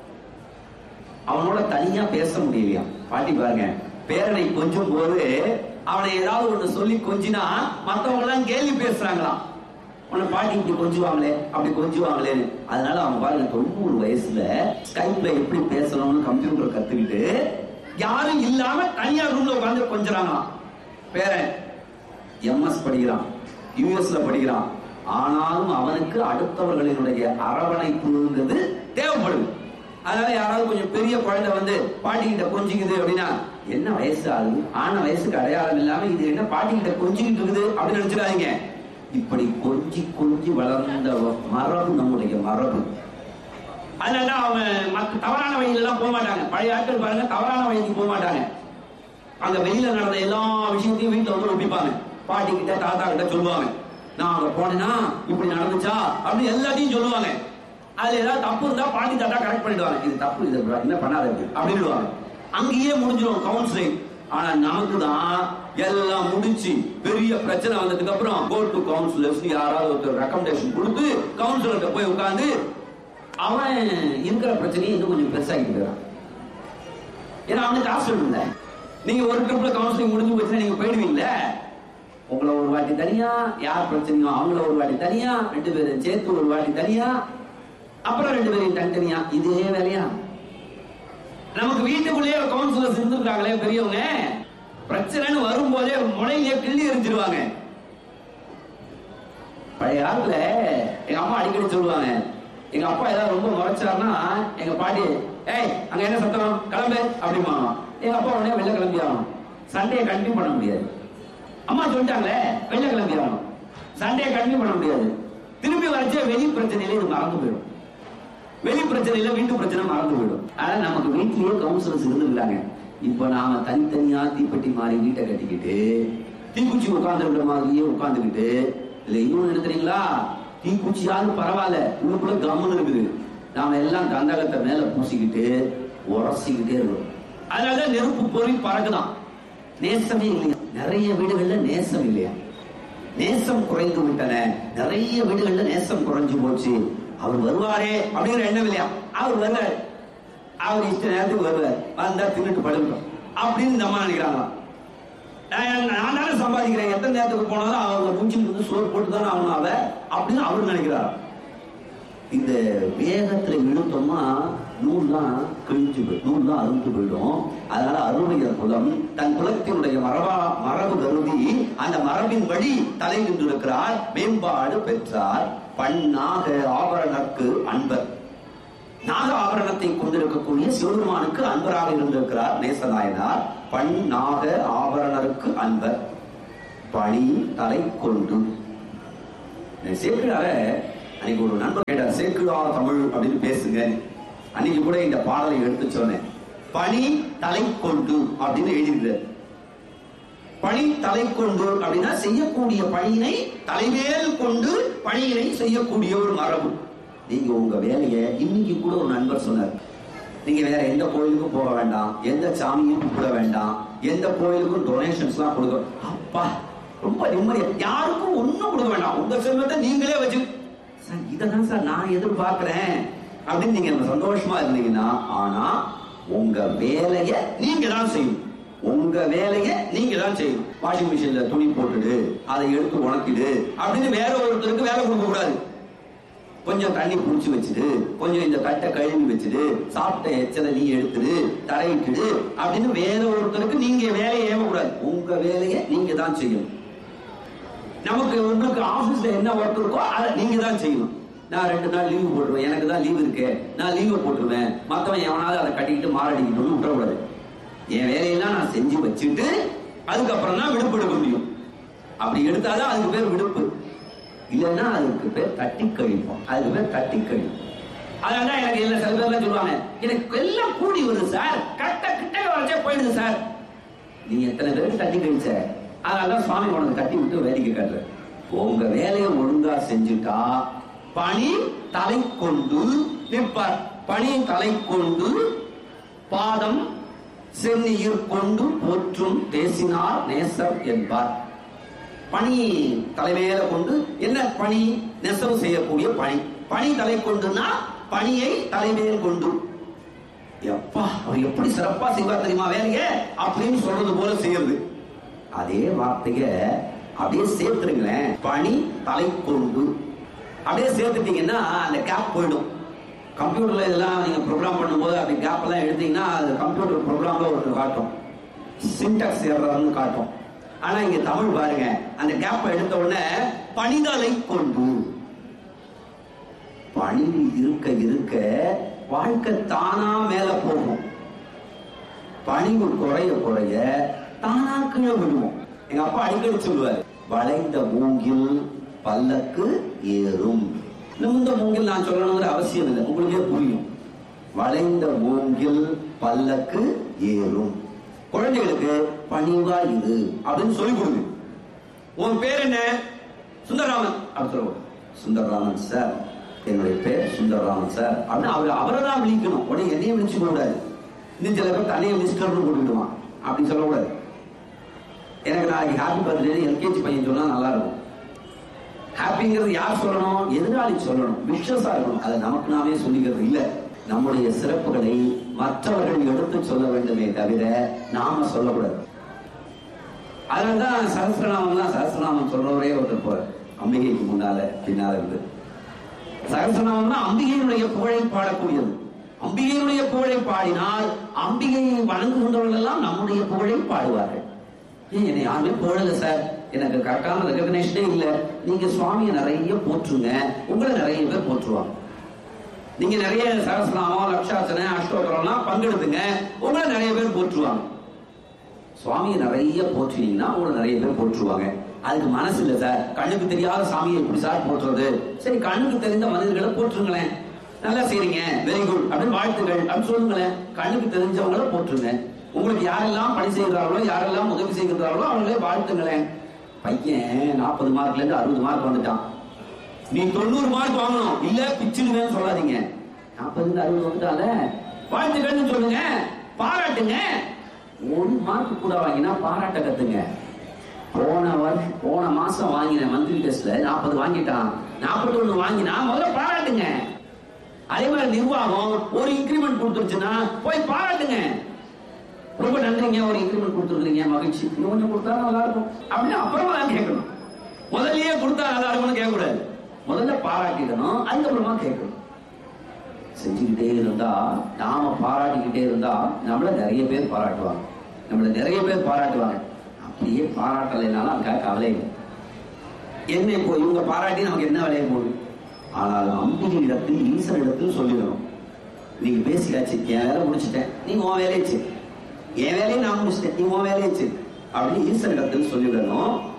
அவனோட தனியா பேச முடியலையா பாட்டி பாருங்க பேரனை கொஞ்சம் போது அவனை ஏதாவது ஒண்ணு சொல்லி கொஞ்சினா மத்தவங்க எல்லாம் கேள்வி பேசுறாங்களாம் உன்னை பாட்டி இப்படி கொஞ்சுவாங்களே அப்படி கொஞ்சுவாங்களேன்னு அதனால அவன் பாருங்க தொண்ணூறு வயசுல ஸ்கைப்ல எப்படி பேசணும்னு கம்ப்யூட்டர் கத்துக்கிட்டு யாரும் இல்லாம தனியா ரூம்ல உட்கார்ந்து கொஞ்சறாங்களாம் பேரன் எம்எஸ் படிக்கிறான் யூஎஸ்ல படிக்கிறான் ஆனாலும் அவனுக்கு அடுத்தவர்களினுடைய அரவணைப்புங்கிறது தேவைப்படுது அதனால யாராவது கொஞ்சம் பெரிய குழந்தை வந்து பாட்டிக்கிட்ட கொஞ்சிக்குது அப்படின்னா என்ன வயசு ஆகுது ஆன வயசுக்கு அடையாளம் இல்லாம இது என்ன பாட்டிக்கிட்ட கொஞ்சிக்கிட்டு இருக்குது அப்படின்னு நினைச்சிடாதீங்க இப்படி கொஞ்சி கொஞ்சி வளர்ந்த மரபு நம்முடைய மரபு அதனால அவங்க மத்த தவறான வழியில எல்லாம் போக மாட்டாங்க பழைய ஆட்கள் பாருங்க தவறான வழிக்கு போக மாட்டாங்க அங்க வெளியில நடந்த எல்லா விஷயத்தையும் வீட்டுல வந்து ஒப்பிப்பாங்க பாட்டி கிட்ட தாத்தா கிட்ட சொல்லுவாங்க நான் அங்க போனேன்னா இப்படி நடந்துச்சா அப்படி எல்லாத்தையும் சொல்லுவாங்க அதுல ஏதாவது தப்பு இருந்தா பாட்டி தாத்தா கரெக்ட் பண்ணிடுவாங்க இது தப்பு இது என்ன பண்ணாத இப்படி அப்படின்னு அங்கேயே முடிஞ்சிடும் கவுன்சிலிங் ஆனா நமக்கு தான் எல்லாம் முடிச்சு பெரிய பிரச்சனை வந்ததுக்கு அப்புறம் கோ டு கவுன்சிலர்ஸ் யாராவது ஒருத்தர் ரெக்கமெண்டேஷன் கொடுத்து கவுன்சிலர்கிட்ட போய் உட்கார்ந்து அவன் இருக்கிற பிரச்சனையை இன்னும் கொஞ்சம் பெருசாகிட்டு போயிடான் ஏன்னா அவனுக்கு காசு இல்ல நீங்க ஒரு ட்ரிப்ல கவுன்சிலிங் முடிஞ்சு போச்சுன்னா நீங்க போயிடுவீங்கல்ல உங்களை ஒரு வாட்டி தனியா யார் பிரச்சனையோ அவங்கள ஒரு வாட்டி தனியா ரெண்டு பேரும் சேர்த்து ஒரு வாட்டி தனியா அப்புறம் ரெண்டு பேரையும் தனித்தனியா இதே வேலையா நமக்கு வீட்டுக்குள்ளேயே கவுன்சிலர்ஸ் இருந்திருக்காங்களே பெரியவங்க பிரச்சனைன்னு வரும்போதே முனையிலே கிள்ளி எரிஞ்சிருவாங்க பழைய காலத்துல எங்க அம்மா அடிக்கடி சொல்லுவாங்க எங்க அப்பா ஏதாவது ரொம்ப முறைச்சாருன்னா எங்க பாட்டி ஏய் அங்க என்ன சத்தம் கிளம்பு அப்படிம்பாங்க எங்க அப்பா உடனே வெளில கிளம்பி ஆகணும் சண்டையை கண்டினியூ பண்ண முடியாது அம்மா சொல்லிட்டாங்களே வெளில கிளம்பி ஆகணும் சண்டையை கண்டினியூ பண்ண முடியாது திரும்பி வரைச்சே வெளி பிரச்சனையில இது மறந்து போயிடும் வெளி பிரச்சனையில வீட்டு பிரச்சனை மறந்து போயிடும் ஆனா நமக்கு வீட்லயே கவுன்சிலர்ஸ் இருந்துருக்காங்க இப்ப நாம தனித்தனியா தீப்பெட்டி மாதிரி வீட்டை கட்டிக்கிட்டு தீக்குச்சி உட்கார்ந்து மாதிரியே உட்கார்ந்துக்கிட்டு இல்ல இன்னொன்னு என்ன தெரியுங்களா தீக்குச்சியாவது பரவாயில்ல உள்ளுக்குள்ள கம்முன்னு இருக்குது நாம எல்லாம் கந்தகத்தை மேல பூசிக்கிட்டு உரசிக்கிட்டே இருக்கோம் அதனால நெருப்பு பொறி பறக்குதான் நேசமே இல்லையா நிறைய வீடுகள்ல நேசம் இல்லையா நேசம் குறைந்து விட்டன நிறைய வீடுகள்ல நேசம் குறைஞ்சு போச்சு அவர் வருவாரே அப்படிங்கிற எண்ணம் இல்லையா அவர் வருவார் அவர் இஷ்ட நேரத்துக்கு வருவார் வந்தா தின்னுட்டு படுக்கணும் அப்படின்னு இந்த அம்மா நினைக்கிறாங்களாம் நான் நான் தானே சம்பாதிக்கிறேன் எத்தனை நேரத்துக்கு போனாலும் அவங்க மூஞ்சில் இருந்து சோறு போட்டு தானே ஆகணும் அவ அப்படின்னு அவர் நினைக்கிறார் இந்த வேகத்துல இழுத்தோம்னா நூல்லாம் கிழிஞ்சு போயிடும் நூல்லாம் அறுந்து போயிடும் அதனால அருமையர் குலம் தன் குலத்தினுடைய மரபா மரபு கருதி அந்த மரபின் வழி தலை நின்றிருக்கிறார் மேம்பாடு பெற்றார் பண்ணாக ஆபரணக்கு அன்பர் நாக ஆபரணத்தை கொண்டிருக்கக்கூடிய சிவபெருமானுக்கு அன்பராக இருந்திருக்கிறார் நேசநாயனார் பண் நாக ஆபரணருக்கு அன்பர் பணி தலை கொண்டு சேக்கிழார அன்னைக்கு ஒரு நண்பர் கேட்டார் சேக்கிழார் தமிழ் அப்படின்னு பேசுங்க அன்னைக்கு கூட இந்த பாடலை எடுத்து சொன்னேன் பணி தலை கொண்டு அப்படின்னு எழுதியிருக்கிறார் பணி தலை கொண்டு அப்படின்னா செய்யக்கூடிய பணியினை தலைமேல் கொண்டு பணியினை செய்யக்கூடிய ஒரு மரபு நீங்க உங்க வேலையை இன்னைக்கு கூட ஒரு நண்பர் சொன்னார் நீங்க வேற எந்த கோயிலுக்கும் போக வேண்டாம் எந்த சாமியும் கும்பிட வேண்டாம் எந்த கோயிலுக்கும் டொனேஷன்ஸ் எல்லாம் கொடுக்க அப்பா ரொம்ப நிம்மதியா யாருக்கும் ஒண்ணும் கொடுக்க வேண்டாம் உங்க செல்வத்தை நீங்களே வச்சு சார் இததான் சார் நான் எதிர்பார்க்கிறேன் அப்படின்னு நீங்க சந்தோஷமா இருந்தீங்கன்னா ஆனா உங்க வேலையை நீங்க தான் செய்யணும் உங்க வேலையை நீங்க தான் செய்யணும் வாஷிங் மிஷின்ல துணி போட்டுடு அதை எடுத்து உணக்கிடு அப்படின்னு வேற ஒருத்தருக்கு வேலை கொடுக்க கூடாது கொஞ்சம் தண்ணி புடிச்சு வச்சுடு கொஞ்சம் இந்த தட்டை கழுவி வச்சுடு சாப்பிட்ட எச்சலை நீ எடுத்துடு தரையிட்டுடு அப்படின்னு வேற ஒருத்தருக்கு நீங்க வேலையை ஏவக்கூடாது உங்க வேலையை நீங்க தான் செய்யணும் நமக்கு உங்களுக்கு ஆபீஸ்ல என்ன ஒர்க் இருக்கோ அதை நீங்க தான் செய்யணும் நான் ரெண்டு நாள் லீவு போட்டுருவேன் எனக்கு தான் லீவு இருக்கு நான் லீவை போட்டுருவேன் மத்தவன் எவனாவது அதை கட்டிக்கிட்டு மாரடிக்கணும்னு விட்டுறக்கூடாது என் வேலையெல்லாம் நான் செஞ்சு வச்சுட்டு அதுக்கப்புறம் தான் விடுப்பு எடுக்க முடியும் அப்படி எடுத்தாதான் அதுக்கு பேர் விடுப்பு இல்லைன்னா அதுக்கு பேர் தட்டி கழிப்போம் அதுக்கு பேர் தட்டி கழிப்போம் அதனால எனக்கு இல்ல சில பேர்லாம் சொல்லுவாங்க எனக்கு எல்லாம் கூடி வருது சார் கட்ட கிட்ட வரைச்சே போயிடுது சார் நீ எத்தனை பேருக்கு தட்டி கழிச்ச அதனாலதான் சுவாமி உனக்கு தட்டி விட்டு வேடிக்கை காட்டுற உங்க வேலையை ஒழுங்கா செஞ்சுட்டா பணி தலை கொண்டு நிற்பார் பணி தலை கொண்டு பாதம் சென்னியிற் கொண்டு போற்றும் பேசினார் நேசர் என்பார் பணி தலைமையில கொண்டு என்ன பணி நெசவு செய்யக்கூடிய பணி பணி தலை கொண்டுனா பணியை தலைமையில் கொண்டு எப்பா அவர் எப்படி சிறப்பா செய்வார் தெரியுமா வேலைய அப்படின்னு சொல்றது போல செய்யறது அதே வார்த்தைய அப்படியே சேர்த்துருங்களேன் பணி தலை கொண்டு அப்படியே சேர்த்துட்டீங்கன்னா அந்த கேப் போயிடும் கம்ப்யூட்டர்ல இதெல்லாம் நீங்க ப்ரோக்ராம் பண்ணும்போது அப்படி கேப் எல்லாம் எடுத்தீங்கன்னா அது கம்ப்யூட்டர் ப்ரோக்ராம்ல ஒரு காட்டும் சின்டாக்ஸ் எர்ரர்னு காட்டும் ஆனா இங்க தமிழ் பாருங்க அந்த கேப் எடுத்த உடனே பணிதலை கொண்டு பணி இருக்க இருக்க வாழ்க்கை தானா மேல போகும் பணிவு குறைய குறைய தானா கீழே விடுவோம் எங்க அப்பா அடிக்கடி சொல்லுவார் வளைந்த மூங்கில் பல்லக்கு ஏறும் இந்த மூங்கில் நான் சொல்லணுங்கிற அவசியம் இல்லை உங்களுக்கே புரியும் வளைந்த மூங்கில் பல்லக்கு ஏறும் குழந்தைகளுக்கு பணிவா இது அப்படின்னு சொல்லி கொடுங்க உன் பேர் என்ன சுந்தரராமன் அப்படின்னு சொல்லுவோம் சுந்தரராமன் சார் என்னுடைய பேர் சுந்தரராமன் சார் அப்படின்னு அவர் அவரை தான் விழிக்கணும் உடனே என்னையும் விழிச்சுக்க கூடாது இன்னும் சில பேர் தனியை மிஸ்டர்னு போட்டுக்கிடுவான் அப்படி சொல்லக்கூடாது எனக்கு நாளைக்கு ஹாப்பி பர்த்டே எல்கேஜி பையன் சொன்னா நல்லா இருக்கும் ஹாப்பிங்கிறது யார் சொல்லணும் எதிராளி சொல்லணும் விஷஸா இருக்கணும் அதை நமக்கு நாமே சொல்லிக்கிறது இல்ல நம்முடைய சிறப்புகளை மற்றவர்கள் எடுத்து சொல்ல வேண்டுமே தவிர நாம சொல்லக்கூடாது அதனாலதான் சகசிரநாமம் தான் சகசிரநாமம் சொல்றவரே ஒருத்தர் போற அம்பிகைக்கு முன்னால பின்னால இருந்து சகசிரநாமம்னா அம்பிகையினுடைய புகழை பாடக்கூடியது அம்பிகையினுடைய புகழை பாடினால் அம்பிகையை வணங்குகின்றவர்கள் எல்லாம் நம்முடைய புகழை பாடுவார்கள் ஏன் என்னை யாருமே புகழல சார் எனக்கு கரெக்டான ரெகக்னேஷனே இல்ல நீங்க சுவாமியை நிறைய போற்றுங்க உங்களை நிறைய பேர் போற்றுவாங்க நீங்க நிறைய சகசிரநாமம் லட்சாசனை அஷ்டோகரம்லாம் பங்கெடுத்துங்க உங்களை நிறைய பேர் போற்றுவாங்க சுவாமியை நிறைய போற்றினீங்கன்னா உங்களை நிறைய பேர் போற்றுவாங்க அதுக்கு மனசு இல்ல சார் கண்ணுக்கு தெரியாத சாமியை எப்படி சார் போற்றுறது சரி கண்ணுக்கு தெரிந்த மனிதர்களை போற்றுங்களேன் நல்லா செய்றீங்க வெரி குட் அப்படின்னு வாழ்த்துகள் அப்படின்னு சொல்லுங்களேன் கண்ணுக்கு தெரிஞ்சவங்கள போற்றுங்க உங்களுக்கு யாரெல்லாம் பணி செய்கிறார்களோ யாரெல்லாம் உதவி செய்கிறார்களோ அவங்களே வாழ்த்துங்களேன் பையன் நாற்பது மார்க்ல இருந்து அறுபது மார்க் வந்துட்டான் நீ தொண்ணூறு மார்க் வாங்கணும் இல்ல பிச்சுடுவேன்னு சொல்லாதீங்க நாற்பது இருந்து அறுபது வந்துட்டால வாழ்த்துக்கள்னு சொல்லுங்க பாராட்டுங்க ஒரு மார்க் கூட வாங்கினா பாராட்ட கத்துங்க போன வருஷம் போன மாசம் வாங்கின மந்த்லி டெஸ்ட்ல நாற்பது வாங்கிட்டான் நாற்பத்தி ஒண்ணு வாங்கினா முதல்ல பாராட்டுங்க அதே மாதிரி நிர்வாகம் ஒரு இன்கிரிமெண்ட் கொடுத்துருச்சுன்னா போய் பாராட்டுங்க ரொம்ப நன்றிங்க ஒரு இன்கிரிமெண்ட் கொடுத்துருக்கீங்க மகிழ்ச்சி இன்னும் கொஞ்சம் கொடுத்தா நல்லா இருக்கும் அப்படின்னு அப்புறமா தான் கேட்கணும் முதல்லயே கொடுத்தா நல்லா இருக்கும்னு கேட்கக்கூடாது முதல்ல பாராட்டிடணும் அதுக்கப்புறமா கேட்கணும் செஞ்சுக்கிட்டே இருந்தா நாம பாராட்டிக்கிட்டே இருந்தா நம்மள நிறைய பேர் பாராட்டுவாங்க நம்மள நிறைய பேர் பாராட்டுவாங்க அப்படியே பாராட்டலைனாலும் அதுக்காக கவலை இல்லை என்ன இப்போ இவங்க பாராட்டி நமக்கு என்ன விளைய போகுது ஆனால் அம்பிகை இடத்தில் ஈசன் இடத்தில் சொல்லிடணும் நீங்க பேசியாச்சு என் வேலை முடிச்சிட்டேன் நீங்க உன் வேலையை செய் என் வேலையை நான் முடிச்சிட்டேன் நீ உன் வேலையை செய் அப்படின்னு ஈசன் இடத்தில் சொல்லிடணும்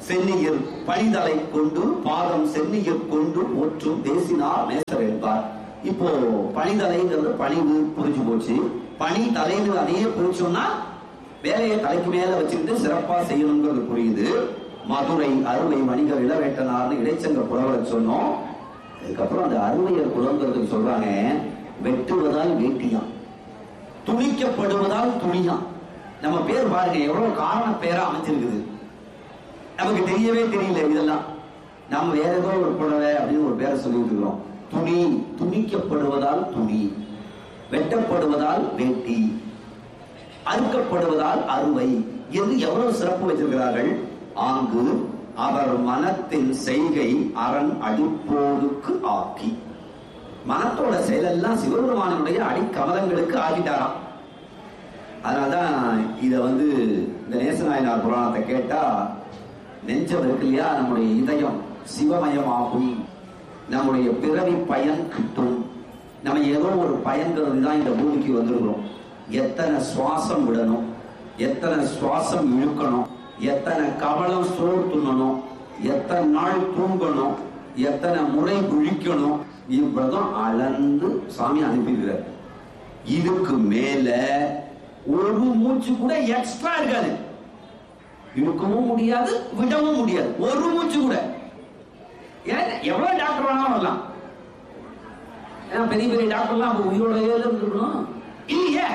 சென்னியர் பணிதலை கொண்டு பாதம் சென்னியர் கொண்டு போற்றும் தேசினார் நேசர் என்பார் இப்போ பணிதலைங்கிறது பணிவு புரிஞ்சு போச்சு பணி தலைன்னு அதையே புரிச்சோம்னா வேலையை தலைக்கு மேல வச்சுக்கிட்டு சிறப்பா செய்யணுங்கிறது புரியுது மதுரை அறுவை வணிகர் இளவேட்டனார்னு இடைச்சங்க புலவரை சொன்னோம் அதுக்கப்புறம் அந்த அறுவையர் குலங்கிறதுக்கு சொல்றாங்க வெட்டுவதால் வேட்டியாம் துணிக்கப்படுவதால் துணியாம் நம்ம பேர் பாருங்க எவ்வளவு காரண பேரா அமைஞ்சிருக்குது நமக்கு தெரியவே தெரியல இதெல்லாம் நம்ம வேற ஏதோ ஒரு புடவை அப்படின்னு ஒரு பேரை சொல்லிட்டு இருக்கிறோம் துணி துணிக்கப்படுவதால் துணி வெட்டப்படுவதால் வேட்டி அறுக்கப்படுவதால் அறுவை என்று எவ்வளவு சிறப்பு வச்சிருக்கிறார்கள் ஆங்கு அவர் மனத்தின் செய்கை அரண் அடிப்போருக்கு ஆக்கி மனத்தோட செயலெல்லாம் சிவபெருமானுடைய அடிக்கமலங்களுக்கு ஆகிட்டாராம் அதனாலதான் இத வந்து இந்த நேசநாயனார் புராணத்தை கேட்டா நெஞ்சம் இருக்கு இல்லையா நம்முடைய இதயம் சிவமயமாகும் நம்முடைய பிறவி பயன் கிட்டும் நம்ம ஏதோ ஒரு பயன்கிறது தான் இந்த பூமிக்கு வந்திருக்கிறோம் எத்தனை சுவாசம் விடணும் எத்தனை சுவாசம் இழுக்கணும் எத்தனை கவலம் சோறு துண்ணணும் எத்தனை நாள் தூங்கணும் எத்தனை முறை குழிக்கணும் இவ்வளவுதான் அளந்து சாமி அனுப்பிடுறார் இதுக்கு மேல ஒரு மூச்சு கூட எக்ஸ்ட்ரா இருக்காது இழுக்கவும் முடியாது விடவும் முடியாது ஒரு மூச்சு கூட ஏன் எவ்வளவு டாக்டர் வேணாலும் வரலாம் ஏன்னா பெரிய பெரிய டாக்டர்லாம் அப்ப உயிரோடவே இருந்துக்கணும் இல்லையே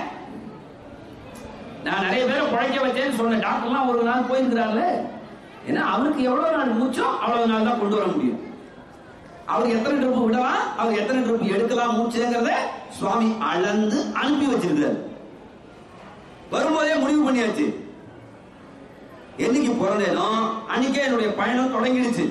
நான் நிறைய பேரை பழைக்க வச்சேன்னு சொன்ன டாக்டர்லாம் ஒரு நாள் போயிருக்கிறார்ல ஏன்னா அவருக்கு எவ்வளவு நாள் மூச்சோ அவ்வளவு நாள் தான் கொண்டு வர முடியும் அவர் எத்தனை ட்ரிப் விடலாம் அவர் எத்தனை ட்ரிப் எடுக்கலாம் மூச்சுங்கிறத சுவாமி அளந்து அனுப்பி வச்சிருக்கிறார் வரும்போதே முடிவு பண்ணியாச்சு என்னைக்கு பிறந்தேனோ அன்னைக்கே என்னுடைய பயணம் தொடங்கிடுச்சு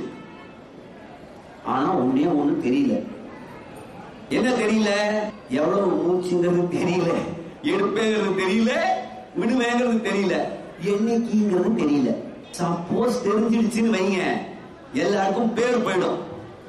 ஆனா ஒன்னே ஒண்ணு தெரியல என்ன தெரியல எவ்வளவு மூச்சுங்கிறது தெரியல எடுப்பேங்கிறது தெரியல விடுவேங்கிறது தெரியல என்னைக்குங்கிறது தெரியல சப்போஸ் தெரிஞ்சிடுச்சுன்னு வைங்க எல்லாருக்கும் பேர் போயிடும்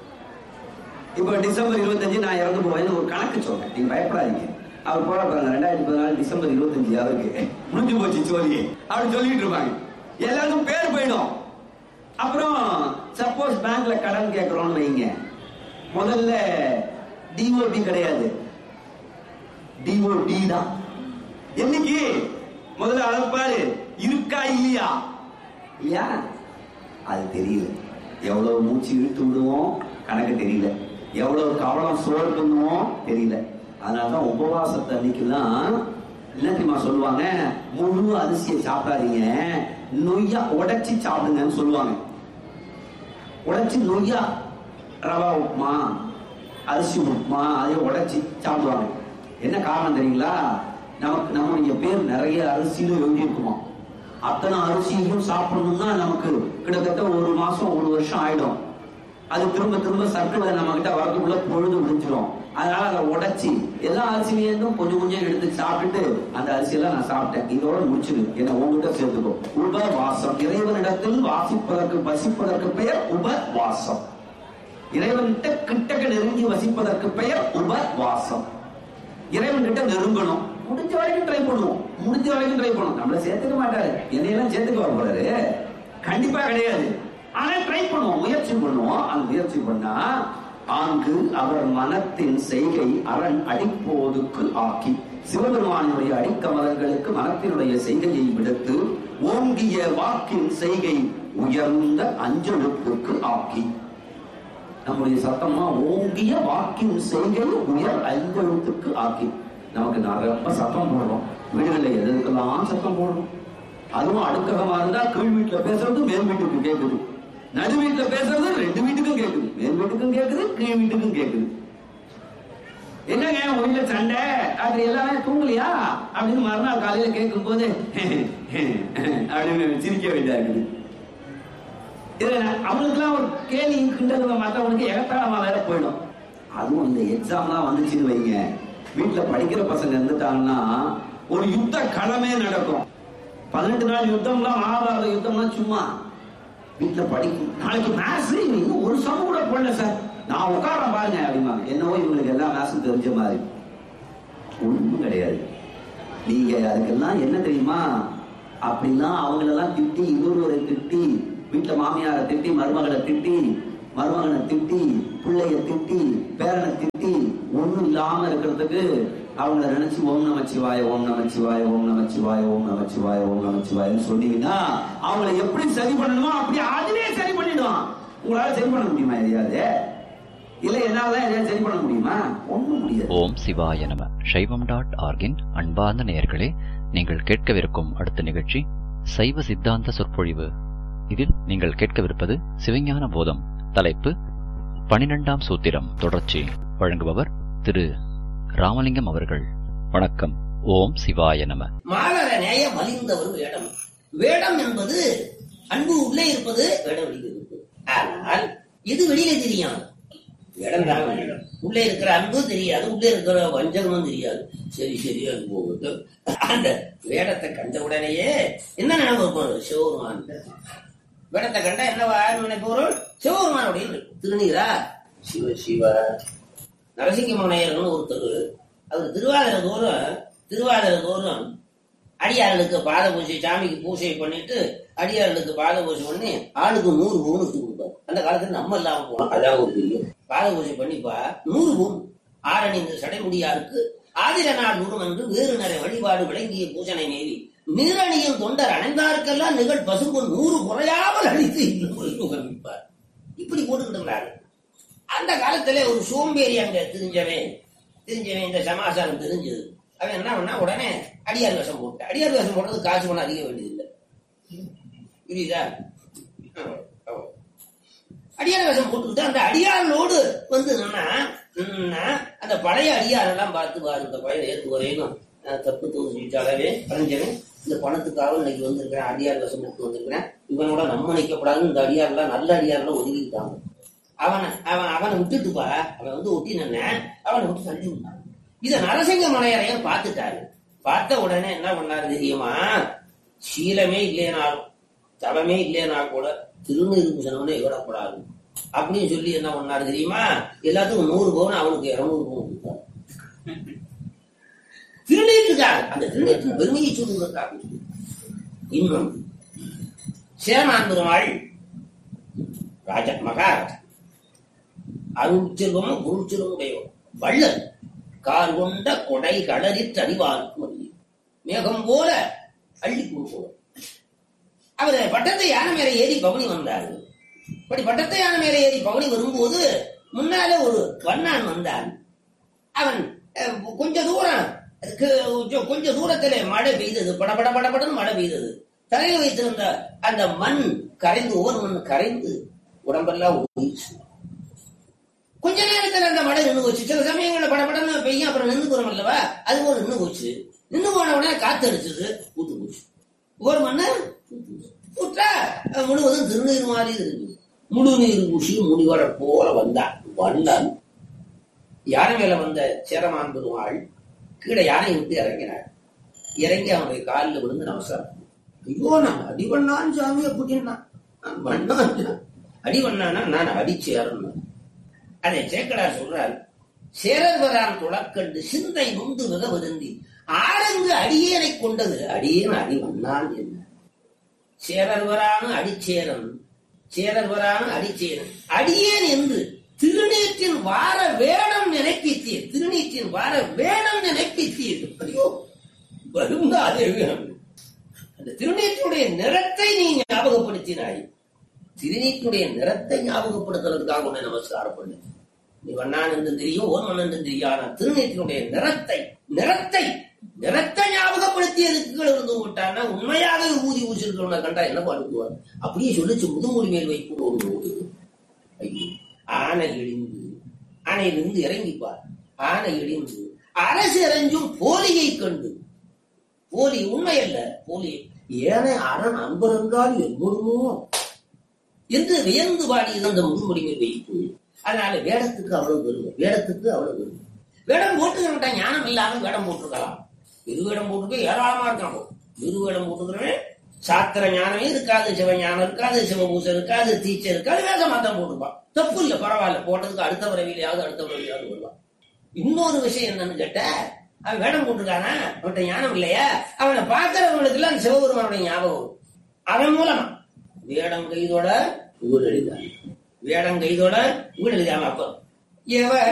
இப்ப டிசம்பர் இருபத்தஞ்சு நான் இறந்து போவேன்னு ஒரு கணக்கு சொல்றேன் நீங்க பயப்படாதீங்க அவர் போற பாருங்க ரெண்டாயிரத்தி பதினாலு டிசம்பர் இருபத்தஞ்சு அவருக்கு முடிஞ்சு போச்சு சோழி அப்படி சொல்லிட்டு இருப்பாங்க எல்லாருக்கும் பேர் போயிடும் அப்புறம் சப்போஸ் பேங்க்ல கடன் கேட்கறோம்னு வைங்க முதல்ல டிஓபி கிடையாது டிஓடி தான் என்னைக்கு முதல்ல அளப்பாரு இருக்கா இல்லையா இல்லையா அது தெரியல எவ்வளவு மூச்சு இழுத்து விடுவோம் கணக்கு தெரியல எவ்வளவு கவலம் சோறு பண்ணுவோம் தெரியல அதனாலதான் உபவாசத்தை அன்னைக்கெல்லாம் என்ன தெரியுமா சொல்லுவாங்க முழு அரிசியை சாப்பிடாதீங்க நொய்யா உடைச்சி சாப்பிடுங்கன்னு சொல்லுவாங்க உடைச்சி நொய்யா ரவா உப்புமா அரிசி உப்புமா அதையும் உடைச்சி சாப்பிடுவாங்க என்ன காரணம் தெரியுங்களா நமக்கு நம்முடைய பேர் நிறைய அரிசியில எழுதி இருக்குமா அத்தனை அரிசியையும் சாப்பிடணும்னா நமக்கு கிட்டத்தட்ட ஒரு மாசம் ஒரு வருஷம் ஆயிடும் அது திரும்ப திரும்ப சர்க்கிள் நம்ம கிட்ட வரதுக்குள்ள பொழுது முடிஞ்சிடும் அதனால அதை உடைச்சி எல்லா அரிசியிலேருந்தும் கொஞ்சம் கொஞ்சம் எடுத்து சாப்பிட்டுட்டு அந்த அரிசியெல்லாம் நான் சாப்பிட்டேன் இதோட முடிச்சிடு என்ன உங்ககிட்ட சேர்த்துக்கோ உபவாசம் இறைவனிடத்தில் வாசிப்பதற்கு வசிப்பதற்கு பெயர் உபவாசம் இறைவன்கிட்ட கிட்டக்க நெருங்கி வசிப்பதற்கு பெயர் உபவாசம் இறைவன் கிட்ட நெருங்கணும் முடிஞ்ச வரைக்கும் ட்ரை பண்ணுவோம் முடிஞ்ச வரைக்கும் ட்ரை பண்ணுவோம் நம்மள சேர்த்துக்க மாட்டாரு என்னையெல்லாம் சேர்த்துக்க வர போறாரு கண்டிப்பா கிடையாது ஆனா ட்ரை பண்ணுவோம் முயற்சி பண்ணுவோம் அந்த முயற்சி பண்ணா ஆங்கு அவர் மனத்தின் செய்கை அரண் அடிப்போதுக்கு ஆக்கி சிவபெருமானுடைய அடிக்கமலங்களுக்கு மனத்தினுடைய செய்கையை விடுத்து ஓங்கிய வாக்கின் செய்கை உயர்ந்த அஞ்செழுத்துக்கு ஆக்கி நம்முடைய சத்தமா ஓங்கிய வாக்கின் செய்கை உயர் ஐந்தெழுத்துக்கு ஆக்கி நமக்கு நான் ரொம்ப சத்தம் போடுறோம் வீடுகளில் எதுக்கெல்லாம் சத்தம் போடுறோம் அதுவும் அடுக்ககமா இருந்தா கீழ் வீட்டுல பேசுறது மேல் வீட்டுக்கு கேக்குது நடு வீட்டுல பேசுறது ரெண்டு வீட்டுக்கும் கேக்குது மேல் வீட்டுக்கும் கேக்குது கீழ் வீட்டுக்கும் கேக்குது என்னங்க உங்க வீட்டுல சண்டை அது எல்லாமே தூங்கலையா அப்படின்னு மறுநாள் காலையில கேட்கும் போது அப்படின்னு சிரிக்க வேண்டியதா இருக்குது இதுல அவனுக்குலாம் ஒரு கேள்வி கிண்டல் மற்றவனுக்கு எகத்தாளமா வேற போயிடும் அதுவும் இந்த எக்ஸாம்லாம் வந்துச்சுன்னு வைங்க வீட்டுல படிக்கிற பசங்க இருந்துட்டாங்கன்னா ஒரு யுத்த களமே நடக்கும் பதினெட்டு நாள் யுத்தம்லாம் மகாபாரத யுத்தம்லாம் சும்மா வீட்டுல படிக்கும் நாளைக்கு மேத்ஸ் இன்னும் ஒரு சமம் கூட போடல சார் நான் உட்காரன் பாருங்க அப்படிம்பாங்க என்னவோ இவங்களுக்கு எல்லா மேத்ஸும் தெரிஞ்ச மாதிரி ஒண்ணும் கிடையாது நீங்க அதுக்கெல்லாம் என்ன தெரியுமா அப்படிலாம் அவங்களெல்லாம் திட்டி இவர்களை திட்டி வீட்டுல மாமியாரை திட்டி மருமகளை திட்டி மருமகனை திட்டி பிள்ளைய திட்டி பேரனை திட்டி ஒண்ணும் இல்லாம இருக்கிறதுக்கு அவங்கள நினைச்சு ஓம் நமச்சிவாய ஓம் நமச்சிவாய ஓம் நமச்சிவாய ஓம் நமச்சிவாய ஓம் நமச்சிவாயன்னு சொன்னீங்கன்னா அவங்கள எப்படி சரி பண்ணணுமோ அப்படி அதுவே சரி பண்ணிடும் உங்களால சரி பண்ண முடியுமா எதையாவது இல்ல என்னால எதையாவது சரி பண்ண முடியுமா ஒண்ணும் முடியாது ஓம் சிவாய நம சைவம் டாட் ஆர்கின் அன்பார்ந்த நேயர்களே நீங்கள் கேட்கவிருக்கும் அடுத்த நிகழ்ச்சி சைவ சித்தாந்த சொற்பொழிவு இதில் நீங்கள் கேட்கவிருப்பது சிவஞான போதம் தலைப்பு பனிரெண்டாம் சூத்திரம் தொடர்ச்சி வழங்குபவர் திரு ராமலிங்கம் அவர்கள் வணக்கம் ஓம் சிவாய நம மாலர நேய மலிந்த ஒரு வேடம் வேடம் என்பது அன்பு உள்ளே இருப்பது வேடம் வெளியில் இருப்பது ஆனால் இது வெளியில தெரியும் வேடம் தான் வேடம். உள்ளே இருக்கிற அன்பு தெரியாது உள்ளே இருக்கிற வஞ்சகமும் தெரியாது சரி சரி அது போகுது அந்த வேடத்தை கண்ட உடனேயே என்ன நினைவு இருக்கும் சிவபெருமான் வேடத்தை கண்டா என்னவா நினைப்பவர்கள் சிவபெருமான் அப்படின்னு திருநீரா சிவ சிவ நரசிங்கமனையர்னு ஒருத்தர் அவர் திருவாதிர தோறும் திருவாதிர தோறும் அடியார்களுக்கு பாத பூஜை சாமிக்கு பூஜை பண்ணிட்டு அடியார்களுக்கு பாத பூஜை பண்ணி ஆளுக்கு நூறு பவுன் எடுத்து கொடுப்பாரு அந்த காலத்துல நம்ம இல்லாம போனோம் அதான் ஒரு பெரிய பாத பூஜை பண்ணிப்பா நூறு பவுன் ஆரணிந்த சடைமுடியாருக்கு ஆதிர நாள் நூறும் என்று வேறு நிறை வழிபாடு விளங்கிய பூஜனை நேரி நீரணியும் தொண்டர் அணைந்தாருக்கெல்லாம் நிகழ் பசும்பொன் நூறு குறையாமல் அழித்து உகமிப்பார் இப்படி போட்டுக்கிட்டு அந்த காலத்துல ஒரு சோம்பேறி அங்க தெரிஞ்சவன் தெரிஞ்சவன் இந்த சமாசாரம் தெரிஞ்சது அவன் என்ன பண்ணா உடனே அடியார் வேஷம் போட்டு அடியார் வேஷம் போடுறது காசு பணம் அதிக வேண்டியதில்லை புரியுதா ஆமா, ஆமா. அடியார் வேஷம் போட்டுக்கிட்டு அந்த அடியாரோடு வந்து நின்னா நின்னா, அந்த பழைய அடியாரெல்லாம் பார்த்து பாரு இந்த பழைய ஏற்று வரையும் அஹ், தப்பு தோறு செஞ்சாலவே பழஞ்சவன் இந்த பணத்துக்காக இன்னைக்கு வந்திருக்கிறேன் அடியார் வேஷம் போட்டு வந்திருக்கிறேன் இவனோட நம்ம நிற்கக்கூடாதுன்னு இந்த அடியார்லாம் நல்ல அடியார்லாம் ஒதுக்கிட்டாங்க அவனை அவன் அவனை விட்டுட்டுப்பா அவன் வந்து ஒட்டி நின்ன அவனை விட்டு தள்ளி விட்டான் இத நரசிங்க மலையரையர் பார்த்துட்டாரு பார்த்த உடனே என்ன பண்ணாரு தெரியுமா சீலமே இல்லைனாலும் தவமே இல்லைனா கூட திருநீர் பூசணம்னு விடக்கூடாது அப்படின்னு சொல்லி என்ன பண்ணாரு தெரியுமா எல்லாத்துக்கும் நூறு பவுன் அவனுக்கு இருநூறு பவுன் கொடுத்தாரு திருநீட்டுக்காக அந்த திருநீட்டின் பெருமையை சொல்லுவதற்காக இன்னும் சேரமான் பெருமாள் ராஜா மகாராஜா அருள் செல்வமும் குரு செல்வம் உடையவர் வள்ளல் கால் கொண்ட கொடை களரிட்டு அடிவார்க்கும் அறியும். மேகம் போல அள்ளி கொடுப்பவர் அவர் பட்டத்தை யானை மேல ஏறி பவனி வந்தார் இப்படி பட்டத்தை யானை மேல ஏறி பவனி வரும்போது முன்னால ஒரு வண்ணான் வந்தான் அவன் அஹ், கொஞ்ச தூரம் அதுக்கு கொஞ்சம் கொஞ்ச தூரத்துல மழை பெய்தது படபட படபடன்னு மழை பெய்தது தலையில வைத்திருந்த அந்த மண் கரைந்து ஒவ்வொரு மண் கரைந்து உடம்பெல்லாம் ஒழிச்சு கொஞ்ச நேரத்துல அந்த மழை நின்று போச்சு சில சமயங்கள்ல படபடன்னு பெய்யும் அப்புறம் நின்று போறோம் அல்லவா அது போல நின்று போச்சு நின்று போன உடனே காத்து அடிச்சது ஊத்து போச்சு ஒரு மண்ண ஊற்றா அஹ், முழுவதும் திருநீர் மாதிரி இருக்கு முழு நீர் பூசி முனிவரை போல வந்தான் வந்தான் யானை மேல வந்த சேரமான் பெருமாள் கீழே யானை விட்டு இறங்கினார் இறங்கி அவனுடைய காலில் விழுந்து நமஸ்காரம் ஐயோ நான் அடிவண்ணான் சாமி அப்படின்னா நான் பண்ணான் அடிவண்ணானா நான் அடிச்சேரணும் அதை சேக்கடார் சொல்றார் சேரர்வரான் துளக்கண்டு சிந்தை நுந்து மிக வருந்தி ஆரங்கு அடியேனை கொண்டது அடியேன் அடிவண்ணான் என்ன சேரர்வரான அடிச்சேரன் சேரர்வரான அடிச்சேரன் அடியேன் என்று திருநீற்றின் வார வேடம் நினைப்பித்தீர் திருநீற்றின் வார வேடம் நினைப்பித்தீர் ஐயோ வருந்தாதே வேணும் அந்த திருநீற்றுடைய நிறத்தை நீ ஞாபகப்படுத்தினாய் திருநீற்றுடைய நிறத்தை ஞாபகப்படுத்துறதுக்காக உன்னை நமஸ்காரம் பண்ணு நீ வண்ணான் என்று தெரியும் ஓர்மன் என்று தெரியும் ஆனா திருநீற்றினுடைய நிறத்தை நிறத்தை நிறத்தை ஞாபகப்படுத்தியதுக்கு கீழே இருந்து விட்டான்னா உண்மையாக ஊதி ஊசிருக்கிறவனை கண்டா என்ன பண்ணுவார் அப்படியே சொல்லிச்சு முதுமொழி மேல் வைப்பு ஒரு நூறு. ஐயோ ஆனை இழிந்து ஆனையிலிருந்து இறங்கிப்பார் ஆனை இழிந்து அரசு இறஞ்சும் போலியை கண்டு போலி உண்மை அல்ல போலி ஏனை அரண் அன்பர் என்றால் எவ்வளவோ என்று வியந்து பாடியது அந்த முதுமொழிமை வைப்பு அதனால வேடத்துக்கு அவ்வளவு பெருமை வேடத்துக்கு அவ்வளவு பெருமை வேடம் போட்டுக்கிறவன் ஞானம் இல்லாம வேடம் போட்டிருக்கலாம் இரு வேடம் போட்டுக்க ஏராளமா இருக்கான் இரு வேடம் போட்டுக்கிறவன் சாத்திர ஞானமே இருக்காது சிவ ஞானம் இருக்காது சிவபூசம் இருக்காது தீச்சை இருக்காது வேத மாத்தம் போட்டுப்பான் தப்பு இல்ல பரவாயில்ல போட்டதுக்கு அடுத்த பிறவிலையாவது அடுத்த பிறவியாவது வருவான் இன்னொரு விஷயம் என்னன்னு கேட்ட அவன் வேடம் போட்டிருக்கானா அவன்கிட்ட ஞானம் இல்லையா அவனை பார்க்கிறவங்களுக்கு எல்லாம் சிவபெருமானுடைய ஞாபகம் வரும். அவன் மூலமா வேடம் கைதோட ஊழலிதான் வேடம் கைதோட ஊழலிதான் அப்போ எவர்